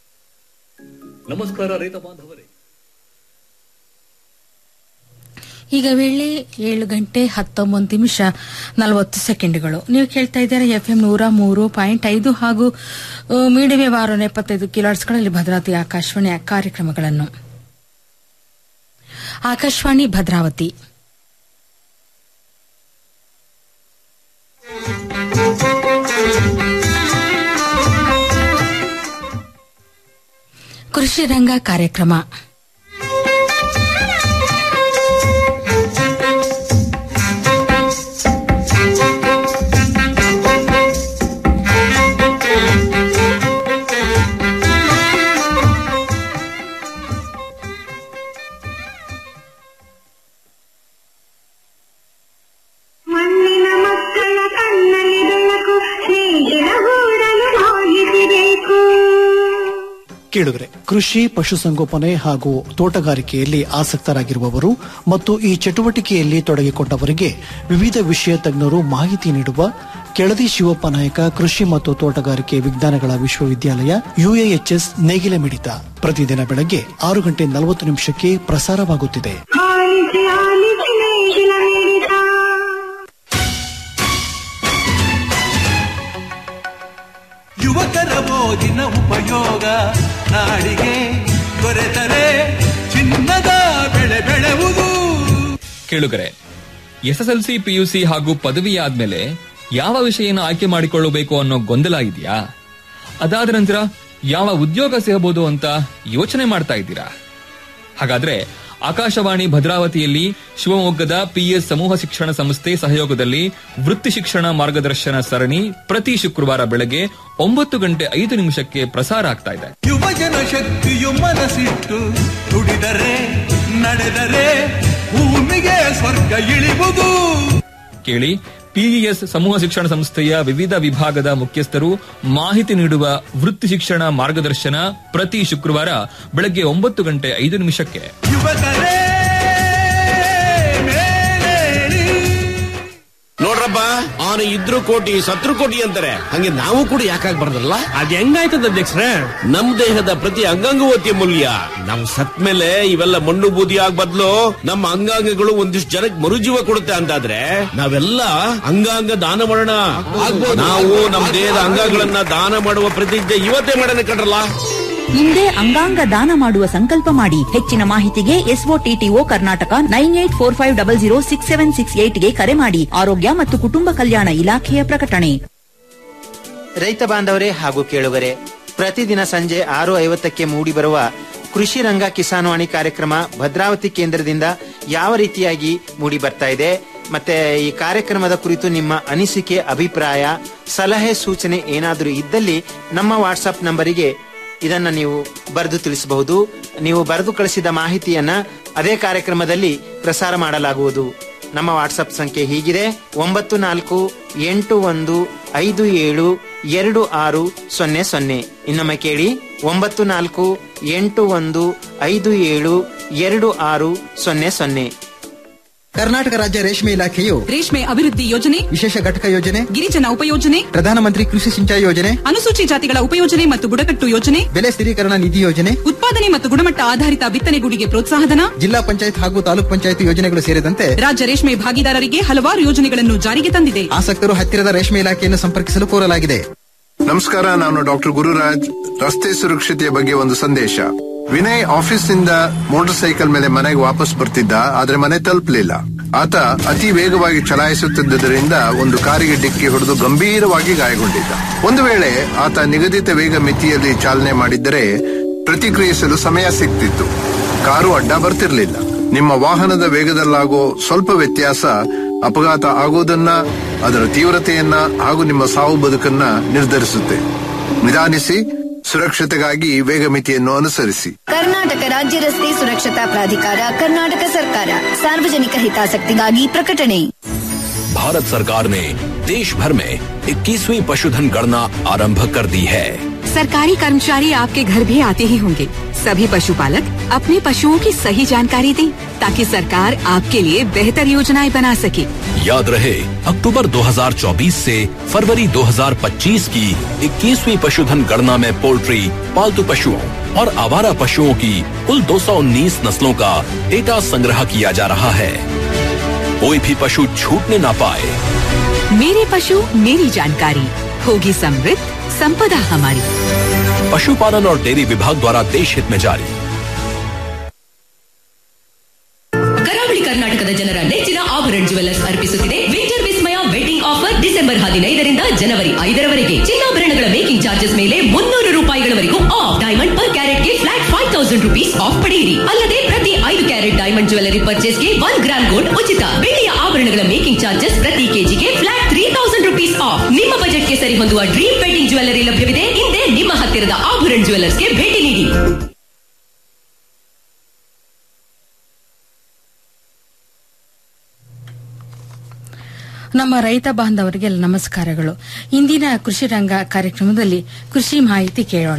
ನಮಸ್ಕಾರ ರೈತ ಬಾಂಧವರೇ ಈಗ ವೇಳೆ ಏಳು ಗಂಟೆ ಹತ್ತೊಂಬತ್ತು ನಿಮಿಷ ನಲವತ್ತು ಸೆಕೆಂಡ್ಗಳು ನೀವು ಕೇಳ್ತಾ ಇದ್ದಾರೆ ಎಫ್ಎಂ ನೂರ ಮೂರು ಪಾಯಿಂಟ್ ಐದು ಹಾಗೂ ಆ, ಮೀಡಿಯಂ ವೇವ್ ಆರು ಎಪ್ಪತ್ತೈದು ಕಿಲೋಟ್ಸ್ಗಳಲ್ಲಿ ಭದ್ರಾವತಿ ಆಕಾಶವಾಣಿಯ ಕಾರ್ಯಕ್ರಮಗಳನ್ನು ಆಕಾಶವಾಣಿ ಭದ್ರಾವತಿ ಕೃಷಿ ರಂಗ ಕಾರ್ಯಕ್ರಮ ಮಣ್ಣಿನ ಮಕ್ಕಳ ಕಣ್ಣಲ್ಲಿ ಬೆಳಕು ಸ್ನೇಹಿತರ ಗೂಡಲು ಹೋಗಿಸಬೇಕು ಕೇಳಿದ್ರೆ ಕೃಷಿ ಪಶುಸಂಗೋಪನೆ ಹಾಗೂ ತೋಟಗಾರಿಕೆಯಲ್ಲಿ ಆಸಕ್ತರಾಗಿರುವವರು ಮತ್ತು ಈ ಚಟುವಟಿಕೆಯಲ್ಲಿ ತೊಡಗಿಕೊಂಡವರಿಗೆ ವಿವಿಧ ವಿಷಯ ತಜ್ಞರು ಮಾಹಿತಿ ನೀಡುವ ಕೆಳದಿ ಶಿವಪ್ಪ ನಾಯಕ ಕೃಷಿ ಮತ್ತು ತೋಟಗಾರಿಕೆ ವಿಜ್ಞಾನಗಳ ವಿಶ್ವವಿದ್ಯಾಲಯ ಯುಎಎಚ್ಎಸ್ ನೇಗಿಲ ಮಿಡಿತ ಪ್ರತಿದಿನ ಬೆಳಗ್ಗೆ ಆರು ಗಂಟೆ ನಲವತ್ತು ನಿಮಿಷಕ್ಕೆ ಪ್ರಸಾರವಾಗುತ್ತಿದೆ ಆಲಿಸಿ ಆಲಿಸಿ ನೇಗಿಲ ಮಿಡಿತ ಯುವಕರ ಓದಿನ ಉಪಯೋಗ ನಾಡಿಗೆ ದೊರೆತರೆ ಚಿನ್ನದ ಬೆಳೆ ಬೆಳೆವುದು ಕೇಳುಗರೆ ಎಸ್ಎಸ್ಎಲ್ಸಿ ಪಿಯುಸಿ ಹಾಗೂ ಪದವಿ ಆದ್ಮೇಲೆ ಯಾವ ವಿಷಯನ ಆಯ್ಕೆ ಮಾಡಿಕೊಳ್ಳಬೇಕು ಅನ್ನೋ ಗೊಂದಲ ಇದೆಯಾ ಅದಾದ ನಂತರ ಯಾವ ಉದ್ಯೋಗ ಸಿಗಬಹುದು ಅಂತ ಯೋಚನೆ ಮಾಡ್ತಾ ಇದ್ದೀರಾ ಹಾಗಾದ್ರೆ ಆಕಾಶವಾಣಿ ಭದ್ರಾವತಿಯಲ್ಲಿ ಶಿವಮೊಗ್ಗದ ಪಿಎಸ್ ಸಮೂಹ ಶಿಕ್ಷಣ ಸಂಸ್ಥೆ ಸಹಯೋಗದಲ್ಲಿ ವೃತ್ತಿ ಶಿಕ್ಷಣ ಮಾರ್ಗದರ್ಶನ ಸರಣಿ ಪ್ರತಿ ಶುಕ್ರವಾರ ಬೆಳಗ್ಗೆ ಒಂಬತ್ತು ಗಂಟೆ ಐದು ನಿಮಿಷಕ್ಕೆ ಪ್ರಸಾರ ಆಗ್ತಾ ಇದೆ ಯುವಜನ ಶಕ್ತಿಯು ಮನಸ್ಸಿಟ್ಟು ದುಡಿದರೆ ನಡೆದರೆ ಭೂಮಿಗೆ ಸ್ವರ್ಗ ಇಳಿವುದು ಕೇಳಿ ಪಿಇಎಸ್ ಸಮೂಹ ಶಿಕ್ಷಣ ಸಂಸ್ಥೆಯ ವಿವಿಧ ವಿಭಾಗದ ಮುಖ್ಯಸ್ಥರು ಮಾಹಿತಿ ನೀಡುವ ವೃತ್ತಿ ಶಿಕ್ಷಣ ಮಾರ್ಗದರ್ಶನ ಪ್ರತಿ ಶುಕ್ರವಾರ ಬೆಳಗ್ಗೆ ಒಂಬತ್ತು ಗಂಟೆ ಐದು ನಿಮಿಷಕ್ಕೆ ಯುವಕರೇ ನೋಡ್ರಪ್ಪ ಅವನು ಇದ್ರು ಕೋಟಿ ಸತ್ರು ಕೋಟಿ ಅಂತಾರೆ ಹಂಗೆ ನಾವು ಕೂಡ ಯಾಕಾಗ್ಬಾರ್ದಲ್ಲ ಅದ್ ಹೆಂಗಾಯ್ತದ ಅಧ್ಯಕ್ಷರೇ ನಮ್ ದೇಹದ ಪ್ರತಿ ಅಂಗಾಂಗವೂ ಅತಿ ಅಮೂಲ್ಯ ನಾವು ಸತ್ ಮೇಲೆ ಇವೆಲ್ಲ ಮಣ್ಣು ಬೂದಿ ಆಗ್ ಬದ್ಲು ನಮ್ಮ ಅಂಗಾಂಗಗಳು ಒಂದಿಷ್ಟು ಜನಕ್ಕೆ ಮರುಜೀವ ಕೊಡುತ್ತೆ ಅಂತಾದ್ರೆ ನಾವೆಲ್ಲ ಅಂಗಾಂಗ ದಾನ ಮಾಡೋಣ ನಾವು ನಮ್ಮ ದೇಹದ ಅಂಗಗಳನ್ನ ದಾನ ಮಾಡುವ ಪ್ರತಿಜ್ಞೆ ಇವತ್ತೇ ಮಾಡೋಣ ಕಣ್ರಲ್ಲ ಹಿಂದೆ ಅಂಗಾಂಗ ದಾನ ಮಾಡುವ ಸಂಕಲ್ಪ ಮಾಡಿ ಹೆಚ್ಚಿನ ಮಾಹಿತಿಗೆ ಎಸ್ಒಟಿಟಿಒ Karnataka nine eight four five double zero six seven six ಏಟ್ಗೆ ಕರೆ ಮಾಡಿ ಆರೋಗ್ಯ ಮತ್ತು ಕುಟುಂಬ ಕಲ್ಯಾಣ ಇಲಾಖೆಯ ಪ್ರಕಟಣೆ ರೈತ ಬಾಂಧವರೇ ಹಾಗೂ ಕೇಳುಗರೆ ಪ್ರತಿದಿನ ಸಂಜೆ ಆರು ಐವತ್ತಕ್ಕೆ ಮೂಡಿಬರುವ ಕೃಷಿ ರಂಗ ಕಿಸಾನ್ವಾಣಿ ಕಾರ್ಯಕ್ರಮ ಭದ್ರಾವತಿ ಕೇಂದ್ರದಿಂದ ಯಾವ ರೀತಿಯಾಗಿ ಮೂಡಿ ಬರ್ತಾ ಇದೆ ಮತ್ತೆ ಈ ಕಾರ್ಯಕ್ರಮದ ಕುರಿತು ನಿಮ್ಮ ಅನಿಸಿಕೆ ಅಭಿಪ್ರಾಯ ಸಲಹೆ ಸೂಚನೆ ಏನಾದರೂ ಇದ್ದಲ್ಲಿ ನಮ್ಮ ವಾಟ್ಸ್ಆಪ್ ನಂಬರಿಗೆ ಇದನ್ನ ನೀವು ಬರೆದು ತಿಳಿಸಬಹುದು ನೀವು ಬರೆದು ಕಳಿಸಿದ ಮಾಹಿತಿಯನ್ನ ಅದೇ ಕಾರ್ಯಕ್ರಮದಲ್ಲಿ ಪ್ರಸಾರ ಮಾಡಲಾಗುವುದು ನಮ್ಮ ವಾಟ್ಸಪ್ ಸಂಖ್ಯೆ ಹೀಗಿದೆ ಒಂಬತ್ತು ನಾಲ್ಕು ಎಂಟು ಒಂದು ಐದು ಏಳು ಎರಡು ಆರು ಸೊನ್ನೆ ಸೊನ್ನೆ ಇನ್ನೊಮ್ಮೆ ಕೇಳಿ ಒಂಬತ್ತು ನಾಲ್ಕು ಎಂಟು ಒಂದು ಐದು ಏಳು ಎರಡು ಆರು ಸೊನ್ನೆ ಸೊನ್ನೆ ಕರ್ನಾಟಕ ರಾಜ್ಯ ರೇಷ್ಮೆ ಇಲಾಖೆಯು ರೇಷ್ಮೆ ಅಭಿವೃದ್ಧಿ ಯೋಜನೆ ವಿಶೇಷ ಘಟಕ ಯೋಜನೆ ಗಿರಿಜನ ಉಪಯೋಜನೆ ಪ್ರಧಾನಮಂತ್ರಿ ಕೃಷಿ ಸಿಂಚಾಯಿ ಯೋಜನೆ ಅನುಸೂಚಿ ಜಾತಿಗಳ ಉಪಯೋಜನೆ ಮತ್ತು ಬುಡಕಟ್ಟು ಯೋಜನೆ ಬೆಲೆ ಸ್ಥಿರೀಕರಣ ನಿಧಿ ಯೋಜನೆ ಉತ್ಪಾದನೆ ಮತ್ತು ಗುಣಮಟ್ಟ ಆಧಾರಿತ ಬಿತ್ತನೆಗೂಡಿಗೆ ಪ್ರೋತ್ಸಾಹಧನ ಜಿಲ್ಲಾ ಪಂಚಾಯತ್ ಹಾಗೂ ತಾಲೂಕ್ ಪಂಚಾಯತ್ ಯೋಜನೆಗಳು ಸೇರಿದಂತೆ ರಾಜ್ಯ ರೇಷ್ಮೆ ಭಾಗಿದಾರರಿಗೆ ಹಲವಾರು ಯೋಜನೆಗಳನ್ನು ಜಾರಿಗೆ ತಂದಿದೆ ಆಸಕ್ತರು ಹತ್ತಿರದ ರೇಷ್ಮೆ ಇಲಾಖೆಯನ್ನು ಸಂಪರ್ಕಿಸಲು ಕೋರಲಾಗಿದೆ ನಮಸ್ಕಾರ ನಾನು ಡಾಕ್ಟರ್ ಗುರುರಾಜ್ ರಸ್ತೆ ಸುರಕ್ಷತೆಯ ಬಗ್ಗೆ ಒಂದು ಸಂದೇಶ ವಿನಯ್ ಆಫೀಸ್ನಿಂದ ಮೋಟಾರ್ ಸೈಕಲ್ ಮೇಲೆ ಮನೆಗೆ ವಾಪಸ್ ಬರ್ತಿದ್ದ ಆದ್ರೆ ಮನೆ ತಲುಪಲಿಲ್ಲ ಆತ ಅತಿ ವೇಗವಾಗಿ ಚಲಾಯಿಸುತ್ತಿದ್ದರಿಂದ ಒಂದು ಕಾರಿಗೆ ಡಿಕ್ಕಿ ಹೊಡೆದು ಗಂಭೀರವಾಗಿ ಗಾಯಗೊಂಡಿದ್ದ ಒಂದು ವೇಳೆ ಆತ ನಿಗದಿತ ವೇಗ ಮಿತಿಯಲ್ಲಿ ಚಾಲನೆ ಮಾಡಿದ್ದರೆ ಪ್ರತಿಕ್ರಿಯಿಸಲು ಸಮಯ ಸಿಗ್ತಿತ್ತು ಕಾರು ಅಡ್ಡ ಬರ್ತಿರ್ಲಿಲ್ಲ ನಿಮ್ಮ ವಾಹನದ ವೇಗದಲ್ಲಾಗೋ ಸ್ವಲ್ಪ ವ್ಯತ್ಯಾಸ ಅಪಘಾತ ಆಗೋದನ್ನ ಅದರ ತೀವ್ರತೆಯನ್ನ ಹಾಗೂ ನಿಮ್ಮ ಸಾವು ಬದುಕನ್ನ ನಿರ್ಧರಿಸುತ್ತೆ ನಿಧಾನಿಸಿ ಸುರಕ್ಷತೆಗಾಗಿ ವೇಗ ಮಿತಿಯನ್ನು ಅನುಸರಿಸಿ ಕರ್ನಾಟಕ ರಾಜ್ಯ ರಸ್ತೆ ಸುರಕ್ಷತಾ ಪ್ರಾಧಿಕಾರ ಕರ್ನಾಟಕ ಸರ್ಕಾರ ಸಾರ್ವಜನಿಕ ಹಿತಾಸಕ್ತಿಗಾಗಿ ಪ್ರಕಟಣೆ भारत सरकार ने देश भर में 21वीं पशुधन गणना आरंभ कर दी है सरकारी कर्मचारी आपके घर भी आते ही होंगे सभी पशुपालक अपने पशुओं की सही जानकारी दें ताकि सरकार आपके लिए बेहतर योजनाएं बना सके याद रहे अक्टूबर 2024 से फरवरी 2025 की 21वीं पशुधन गणना में पोल्ट्री पालतू पशुओं और आवारा पशुओं की कुल 219 नस्लों का डेटा संग्रह किया जा रहा है कोई भी पशु छूटने ना पाए मेरे पशु मेरी जानकारी होगी समृद्ध संपदा हमारी पशुपालन और डेयरी विभाग द्वारा देश हित में जारी ಕರಾವಳಿ ಕರ್ನಾಟಕದ ಜನರ ನೆಚ್ಚಿನ ಆಭರಣ ಜುವೆಲ್ಲರ್ಸ್ ಅರ್ಪಿಸುತ್ತಿದೆ ವಿಂಟರ್ ವಿಸ್ಮಯ ವೆಡ್ಡಿಂಗ್ ಆಫರ್ ಡಿಸೆಂಬರ್ ಹದಿನೈದರಿಂದ ಜನವರಿ ಐದರವರೆಗೆ ಚಿನ್ನಾಭರಣಗಳ ಮೇಕಿಂಗ್ ಚಾರ್ಜಸ್ ಮೇಲೆ ಮುನ್ನೂರು ರೂಪಾಯಿಗಳವರೆಗೂ ಆಫ್ ಡೈಮಂಡ್ ಪರ್ ಕ್ಯಾರೆಟ್ಗೆ flat five thousand rupees off ಪಡೆಯಿರಿ ಅಲ್ಲದೆ ಪ್ರತಿ ಐದು ಕ್ಯಾರೆಟ್ ಡೈಮಂಡ್ ಜ್ಯುವೆಲರಿ ಪರ್ಚೇಸ್ಗೆ ಒನ್ ಗ್ರಾಮ್ ಗೋಲ್ಡ್ ಉಚಿತ ಬೆಳ್ಳಿಯ ಆಭರಣಗಳ ಮೇಕಿಂಗ್ ಚಾರ್ಜಸ್ ಪ್ರತಿ ಕೆಜಿಗೆ flat three thousand rupees off ನಿಮ್ಮ ಬಜೆಟ್ಗೆ ಸರಿ ಹೊಂದುವ ಡ್ರೀಮ್ ವೆಡ್ಡಿಂಗ್ ಜ್ಯುವೆಲರಿ ಲಭ್ಯವಿದೆ ಹಿಂದೆ ನಿಮ್ಮ ಹತ್ತಿರದ ಆಭರಣ ಜ್ಯುವೆಲರ್ಸ್ಗೆ ಭೇಟಿ ನೀಡಿ ನಮ್ಮ ರೈತ ಬಾಂಧವರಿಗೆ ನಮಸ್ಕಾರಗಳು ಇಂದಿನ ಕೃಷಿ ರಂಗ ಕಾರ್ಯಕ್ರಮದಲ್ಲಿ ಕೃಷಿ ಮಾಹಿತಿ ಕೇಳೋಣ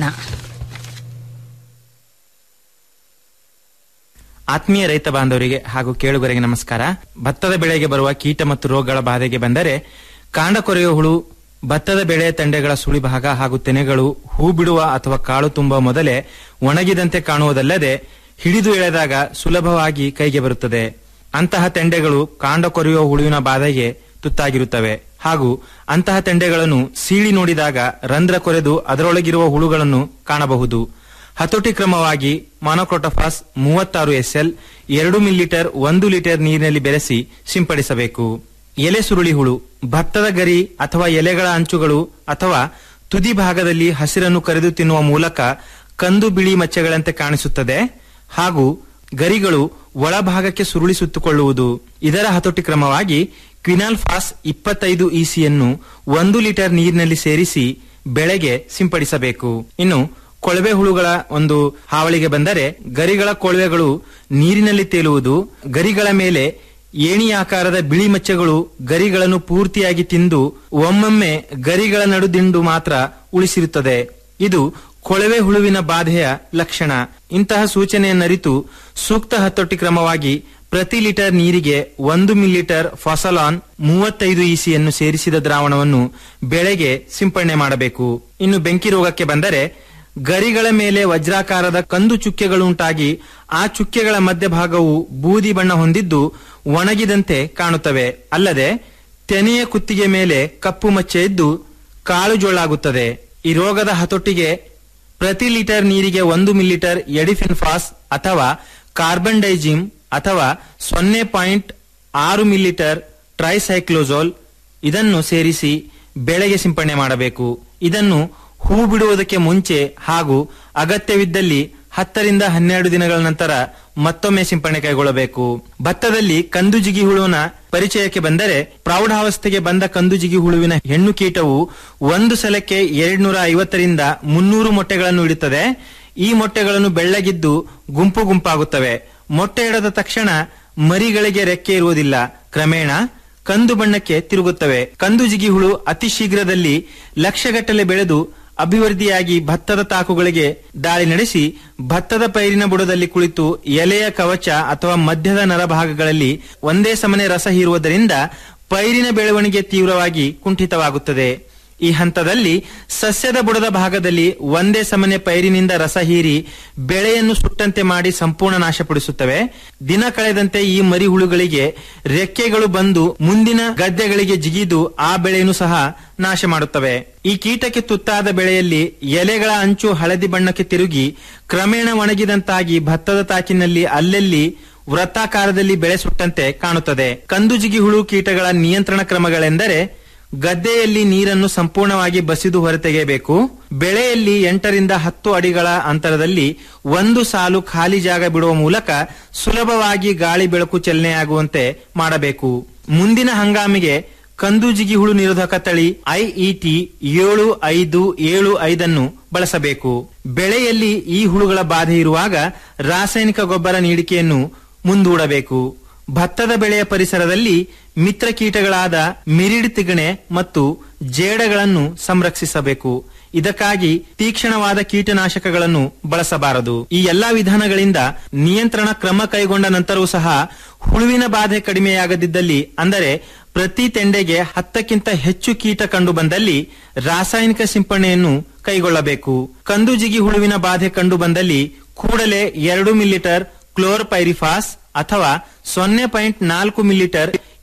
ಆತ್ಮೀಯ ರೈತ ಬಾಂಧವರಿಗೆ ಹಾಗೂ ಕೇಳುಗರಿಗೆ ನಮಸ್ಕಾರ ಭತ್ತದ ಬೆಳೆಗೆ ಬರುವ ಕೀಟ ಮತ್ತು ರೋಗಗಳ ಬಾಧೆಗೆ ಬಂದರೆ ಕಾಂಡ ಕೊರೆಯುವ ಹುಳು ಭತ್ತದ ಬೆಳೆಯ ತಂಡೆಗಳ ಸುಳಿಭಾಗ ಹಾಗೂ ತೆನೆಗಳು ಹೂ ಬಿಡುವ ಅಥವಾ ಕಾಳು ತುಂಬುವ ಮೊದಲೇ ಒಣಗಿದಂತೆ ಕಾಣುವುದಲ್ಲದೆ ಹಿಡಿದು ಎಳೆದಾಗ ಸುಲಭವಾಗಿ ಕೈಗೆ ಬರುತ್ತದೆ ಅಂತಹ ತೆಂಡೆಗಳು ಕಾಂಡ ಕೊರೆಯುವ ಹುಳುವಿನ ಬಾಧೆಗೆ ತುತ್ತಾಗಿರುತ್ತವೆ ಹಾಗೂ ಅಂತಹ ತೆಂಡೆಗಳನ್ನು ಸೀಳಿ ನೋಡಿದಾಗ ರಂಧ್ರ ಕೊರೆದು ಅದರೊಳಗಿರುವ ಹುಳುಗಳನ್ನು ಕಾಣಬಹುದು ಹತೋಟಿ ಕ್ರಮವಾಗಿ ಮಾನೋಕ್ರೋಟೋಫಾಸ್ ಮೂವತ್ತಾರು ಎಸ್ಎಲ್ ಎರಡು ಮಿಲಿಲೀಟರ್ ಒಂದು ಲೀಟರ್ ನೀರಿನಲ್ಲಿ ಬೆರೆಸಿ ಸಿಂಪಡಿಸಬೇಕು ಎಲೆ ಸುರುಳಿ ಹುಳು ಭತ್ತದ ಗರಿ ಅಥವಾ ಎಲೆಗಳ ಅಂಚುಗಳು ಅಥವಾ ತುದಿ ಭಾಗದಲ್ಲಿ ಹಸಿರನ್ನು ಕರೆದು ತಿನ್ನುವ ಮೂಲಕ ಕಂದು ಬಿಳಿ ಮಚ್ಚೆಗಳಂತೆ ಕಾಣಿಸುತ್ತದೆ ಹಾಗೂ ಗರಿಗಳು ಒಳಭಾಗಕ್ಕೆ ಸುರುಳಿ ಸುತ್ತುಕೊಳ್ಳುವುದು ಇದರ ಹತೋಟಿ ಕ್ರಮವಾಗಿ ಕ್ವಿನಾಲ್ ಫಾಸ್ ಇಪ್ಪತ್ತೈದು ಇಸಿಯನ್ನು ಒಂದು ಲೀಟರ್ ನೀರಿನಲ್ಲಿ ಸೇರಿಸಿ ಬೆಳೆಗೆ ಸಿಂಪಡಿಸಬೇಕು ಇನ್ನು ಕೊಳವೆ ಹುಳುಗಳ ಒಂದು ಹಾವಳಿಗೆ ಬಂದರೆ ಗರಿಗಳ ಕೊಳವೆಗಳು ನೀರಿನಲ್ಲಿ ತೇಲುವುದು ಗರಿಗಳ ಮೇಲೆ ಏಣಿ ಆಕಾರದ ಬಿಳಿ ಮಚ್ಚೆಗಳು ಗರಿಗಳನ್ನು ಪೂರ್ತಿಯಾಗಿ ತಿಂದು ಒಮ್ಮೊಮ್ಮೆ ಗರಿಗಳ ನಡುದಿಂಡು ಮಾತ್ರ ಉಳಿಸಿರುತ್ತದೆ ಇದು ಕೊಳವೆ ಹುಳುವಿನ ಬಾಧೆಯ ಲಕ್ಷಣ ಇಂತಹ ಸೂಚನೆಯನ್ನರಿತು ಸೂಕ್ತ ಹತೋಟಿ ಕ್ರಮವಾಗಿ ಪ್ರತಿ ಲೀಟರ್ ನೀರಿಗೆ ಒಂದು ಮಿಲಿಲೀಟರ್ ಫಾಸಲಾನ್ ಮೂವತ್ತೈದು ಇಸಿಯನ್ನು ಸೇರಿಸಿದ ದ್ರಾವಣವನ್ನು ಬೆಳೆಗೆ ಸಿಂಪಡಣೆ ಮಾಡಬೇಕು ಇನ್ನು ಬೆಂಕಿ ರೋಗಕ್ಕೆ ಬಂದರೆ ಗರಿಗಳ ಮೇಲೆ ವಜ್ರಾಕಾರದ ಕಂದು ಚುಕ್ಕೆಗಳುಂಟಾಗಿ ಆ ಚುಕ್ಕೆಗಳ ಮಧ್ಯಭಾಗವು ಬೂದಿ ಬಣ್ಣ ಹೊಂದಿದ್ದು ಒಣಗಿದಂತೆ ಕಾಣುತ್ತವೆ ಅಲ್ಲದೆ ತೆನೆಯ ಕುತ್ತಿಗೆ ಮೇಲೆ ಕಪ್ಪು ಮಚ್ಚೆ ಇದ್ದು ಕಾಳು ಜೊಳ್ಳಾಗುತ್ತದೆ ಈ ರೋಗದ ಹತೋಟಿಗೆ ಪ್ರತಿ ಲೀಟರ್ ನೀರಿಗೆ ಒಂದು ಮಿಲಿಲೀಟರ್ ಎಡಿಫಿನ್ಫಾಸ್ ಅಥವಾ ಕಾರ್ಬನ್ ಡೈಜಿಮ್ ಅಥವಾ ಸೊನ್ನೆ ಪಾಯಿಂಟ್ ಆರು ಮಿಲಿಲೀಟರ್ ಟ್ರೈಸೈಕ್ಲೋಸೋಲ್ ಇದನ್ನು ಸೇರಿಸಿ ಬೆಳೆಗೆ ಸಿಂಪಡಣೆ ಮಾಡಬೇಕು ಇದನ್ನು ಹೂ ಬಿಡುವುದಕ್ಕೆ ಮುಂಚೆ ಹಾಗೂ ಅಗತ್ಯವಿದ್ದಲ್ಲಿ ಹತ್ತರಿಂದ ಹನ್ನೆರಡು ದಿನಗಳ ನಂತರ ಮತ್ತೊಮ್ಮೆ ಸಿಂಪಡಣೆ ಕೈಗೊಳ್ಳಬೇಕು ಭತ್ತದಲ್ಲಿ ಕಂದು ಜಿಗಿ ಹುಳುವಿನ ಪರಿಚಯಕ್ಕೆ ಬಂದರೆ ಪ್ರೌಢಾವಸ್ಥೆಗೆ ಬಂದ ಕಂದು ಜಿಗಿ ಹುಳುವಿನ ಹೆಣ್ಣು ಕೀಟವು ಒಂದು ಸಲಕ್ಕೆ ಎರಡ್ನೂರ ಐವತ್ತರಿಂದ ಮುನ್ನೂರು ಮೊಟ್ಟೆಗಳನ್ನು ಇಡುತ್ತದೆ ಈ ಮೊಟ್ಟೆಗಳನ್ನು ಬೆಳ್ಳಗಿದ್ದು ಗುಂಪು ಗುಂಪಾಗುತ್ತವೆ ಮೊಟ್ಟೆ ಇಡದ ತಕ್ಷಣ ಮರಿಗಳಿಗೆ ರೆಕ್ಕೆ ಇರುವುದಿಲ್ಲ ಕ್ರಮೇಣ ಕಂದು ಬಣ್ಣಕ್ಕೆ ತಿರುಗುತ್ತವೆ ಕಂದು ಜಿಗಿ ಹುಳು ಅತಿ ಶೀಘ್ರದಲ್ಲಿ ಲಕ್ಷಗಟ್ಟಲೆ ಬೆಳೆದು ಅಭಿವೃದ್ಧಿಯಾಗಿ ಭತ್ತದ ತಾಕುಗಳಿಗೆ ದಾಳಿ ನಡೆಸಿ ಭತ್ತದ ಪೈರಿನ ಬುಡದಲ್ಲಿ ಕುಳಿತು ಎಲೆಯ ಕವಚ ಅಥವಾ ಮಧ್ಯದ ನರಭಾಗಗಳಲ್ಲಿ ಒಂದೇ ಸಮನೆ ರಸ ಹೀರುವುದರಿಂದ ಪೈರಿನ ಬೆಳವಣಿಗೆ ತೀವ್ರವಾಗಿ ಕುಂಠಿತವಾಗುತ್ತದೆ ಈ ಹಂತದಲ್ಲಿ ಸಸ್ಯದ ಬುಡದ ಭಾಗದಲ್ಲಿ ಒಂದೇ ಸಮನೆ ಪೈರಿನಿಂದ ರಸ ಹೀರಿ ಬೆಳೆಯನ್ನು ಸುಟ್ಟಂತೆ ಮಾಡಿ ಸಂಪೂರ್ಣ ನಾಶಪಡಿಸುತ್ತವೆ ದಿನ ಕಳೆದಂತೆ ಈ ಮರಿ ಹುಳುಗಳಿಗೆ ರೆಕ್ಕೆಗಳು ಬಂದು ಮುಂದಿನ ಗದ್ದೆಗಳಿಗೆ ಜಿಗಿದು ಆ ಬೆಳೆಯನ್ನು ಸಹ ನಾಶ ಮಾಡುತ್ತವೆ ಈ ಕೀಟಕ್ಕೆ ತುತ್ತಾದ ಬೆಳೆಯಲ್ಲಿ ಎಲೆಗಳ ಅಂಚು ಹಳದಿ ಬಣ್ಣಕ್ಕೆ ತಿರುಗಿ ಕ್ರಮೇಣ ಒಣಗಿದಂತಾಗಿ ಭತ್ತದ ತಾಕಿನಲ್ಲಿ ಅಲ್ಲೆಲ್ಲಿ ವೃತ್ತಾಕಾರದಲ್ಲಿ ಬೆಳೆ ಸುಟ್ಟಂತೆ ಕಾಣುತ್ತದೆ ಕಂದು ಜಿಗಿ ಹುಳು ಕೀಟಗಳ ನಿಯಂತ್ರಣ ಕ್ರಮಗಳೆಂದರೆ ಗದ್ದೆಯಲ್ಲಿ ನೀರನ್ನು ಸಂಪೂರ್ಣವಾಗಿ ಬಸಿದು ಹೊರತೆಗೆಯಬೇಕು ಬೆಳೆಯಲ್ಲಿ ಎಂಟರಿಂದ ಹತ್ತು ಅಡಿಗಳ ಅಂತರದಲ್ಲಿ ಒಂದು ಸಾಲು ಖಾಲಿ ಜಾಗ ಬಿಡುವ ಮೂಲಕ ಸುಲಭವಾಗಿ ಗಾಳಿ ಬೆಳಕು ಚಲನೆಯಾಗುವಂತೆ ಮಾಡಬೇಕು ಮುಂದಿನ ಹಂಗಾಮಿಗೆ ಕಂದು ಜಿಗಿ ಹುಳು ನಿರೋಧಕ ತಳಿ ಐಇಟಿ ಏಳು ಐದು ಏಳು ಐದನ್ನು ಬಳಸಬೇಕು ಬೆಳೆಯಲ್ಲಿ ಈ ಹುಳುಗಳ ಬಾಧೆ ಇರುವಾಗ ರಾಸಾಯನಿಕ ಗೊಬ್ಬರ ನೀಡಿಕೆಯನ್ನು ಮುಂದೂಡಬೇಕು ಭತ್ತದ ಬೆಳೆಯ ಪರಿಸರದಲ್ಲಿ ಮಿತ್ರ ಕೀಟಗಳಾದ ಮಿರಿಡ್ ತಿಗಣೆ ಮತ್ತು ಜೇಡಗಳನ್ನು ಸಂರಕ್ಷಿಸಬೇಕು ಇದಕ್ಕಾಗಿ ತೀಕ್ಷ್ಣವಾದ ಕೀಟನಾಶಕಗಳನ್ನು ಬಳಸಬಾರದು ಈ ಎಲ್ಲಾ ವಿಧಾನಗಳಿಂದ ನಿಯಂತ್ರಣ ಕ್ರಮ ಕೈಗೊಂಡ ನಂತರವೂ ಸಹ ಹುಳುವಿನ ಬಾಧೆ ಕಡಿಮೆಯಾಗದಿದ್ದಲ್ಲಿ ಅಂದರೆ ಪ್ರತಿ ತೆಂಡೆಗೆ ಹತ್ತಕ್ಕಿಂತ ಹೆಚ್ಚು ಕೀಟ ಕಂಡು ಬಂದಲ್ಲಿ ರಾಸಾಯನಿಕ ಸಿಂಪಡಣೆಯನ್ನು ಕೈಗೊಳ್ಳಬೇಕು ಕಂದು ಜಿಗಿ ಹುಳುವಿನ ಬಾಧೆ ಕಂಡು ಬಂದಲ್ಲಿ ಕೂಡಲೇ ಎರಡು ಮಿಲಿಲೀಟರ್ ಕ್ಲೋರ್ಪೈರಿಫಾಸ್ ಅಥವಾ ಸೊನ್ನೆ ಪಾಯಿಂಟ್ ನಾಲ್ಕು ಮಿಲಿಲೀಟರ್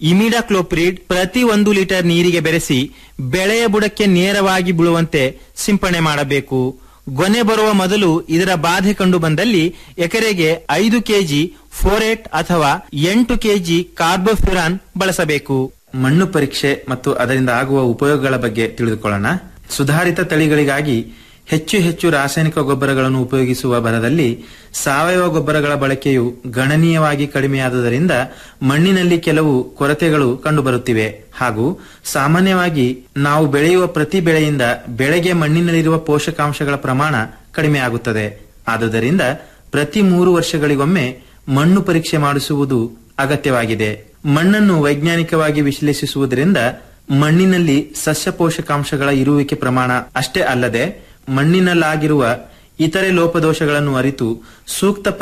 ಇಮಿಡಾಕ್ಲೋಪ್ರಿಡ್ ಪ್ರತಿ ಒಂದು ಲೀಟರ್ ನೀರಿಗೆ ಬೆರೆಸಿ ಬೆಳೆಯ ಬುಡಕ್ಕೆ ನೇರವಾಗಿ ಬೀಳುವಂತೆ ಸಿಂಪಡಣೆ ಮಾಡಬೇಕು ಗೊನೆ ಬರುವ ಮೊದಲು ಇದರ ಬಾಧೆ ಕಂಡು ಬಂದಲ್ಲಿ ಎಕರೆಗೆ ಐದು ಕೆಜಿ ಫೋರೇಟ್ ಅಥವಾ ಎಂಟು ಕೆಜಿ ಕಾರ್ಬೋಫ್ಯುರಾನ್ ಬಳಸಬೇಕು ಮಣ್ಣು ಪರೀಕ್ಷೆ ಮತ್ತು ಅದರಿಂದ ಆಗುವ ಉಪಯೋಗಗಳ ಬಗ್ಗೆ ತಿಳಿದುಕೊಳ್ಳೋಣ ಸುಧಾರಿತ ತಳಿಗಳಿಗಾಗಿ ಹೆಚ್ಚು ಹೆಚ್ಚು ರಾಸಾಯನಿಕ ಗೊಬ್ಬರಗಳನ್ನು ಉಪಯೋಗಿಸುವ ಭರದಲ್ಲಿ ಸಾವಯವ ಗೊಬ್ಬರಗಳ ಬಳಕೆಯು ಗಣನೀಯವಾಗಿ ಕಡಿಮೆಯಾದುದರಿಂದ ಮಣ್ಣಿನಲ್ಲಿ ಕೆಲವು ಕೊರತೆಗಳು ಕಂಡುಬರುತ್ತಿವೆ ಹಾಗೂ ಸಾಮಾನ್ಯವಾಗಿ ನಾವು ಬೆಳೆಯುವ ಪ್ರತಿ ಬೆಳೆಯಿಂದ ಬೆಳೆಗೆ ಮಣ್ಣಿನಲ್ಲಿರುವ ಪೋಷಕಾಂಶಗಳ ಪ್ರಮಾಣ ಕಡಿಮೆಯಾಗುತ್ತದೆ ಆದುದರಿಂದ ಪ್ರತಿ ಮೂರು ವರ್ಷಗಳಿಗೊಮ್ಮೆ ಮಣ್ಣು ಪರೀಕ್ಷೆ ಮಾಡಿಸುವುದು ಅಗತ್ಯವಾಗಿದೆ ಮಣ್ಣನ್ನು ವೈಜ್ಞಾನಿಕವಾಗಿ ವಿಶ್ಲೇಷಿಸುವುದರಿಂದ ಮಣ್ಣಿನಲ್ಲಿ ಸಸ್ಯ ಪೋಷಕಾಂಶಗಳ ಇರುವಿಕೆ ಪ್ರಮಾಣ ಅಷ್ಟೇ ಅಲ್ಲದೆ ಮಣ್ಣಿನಲ್ಲಾಗಿರುವ ಇತರೆ ಲೋಪದೋಷಗಳನ್ನು ಅರಿತು ಸೂಕ್ತ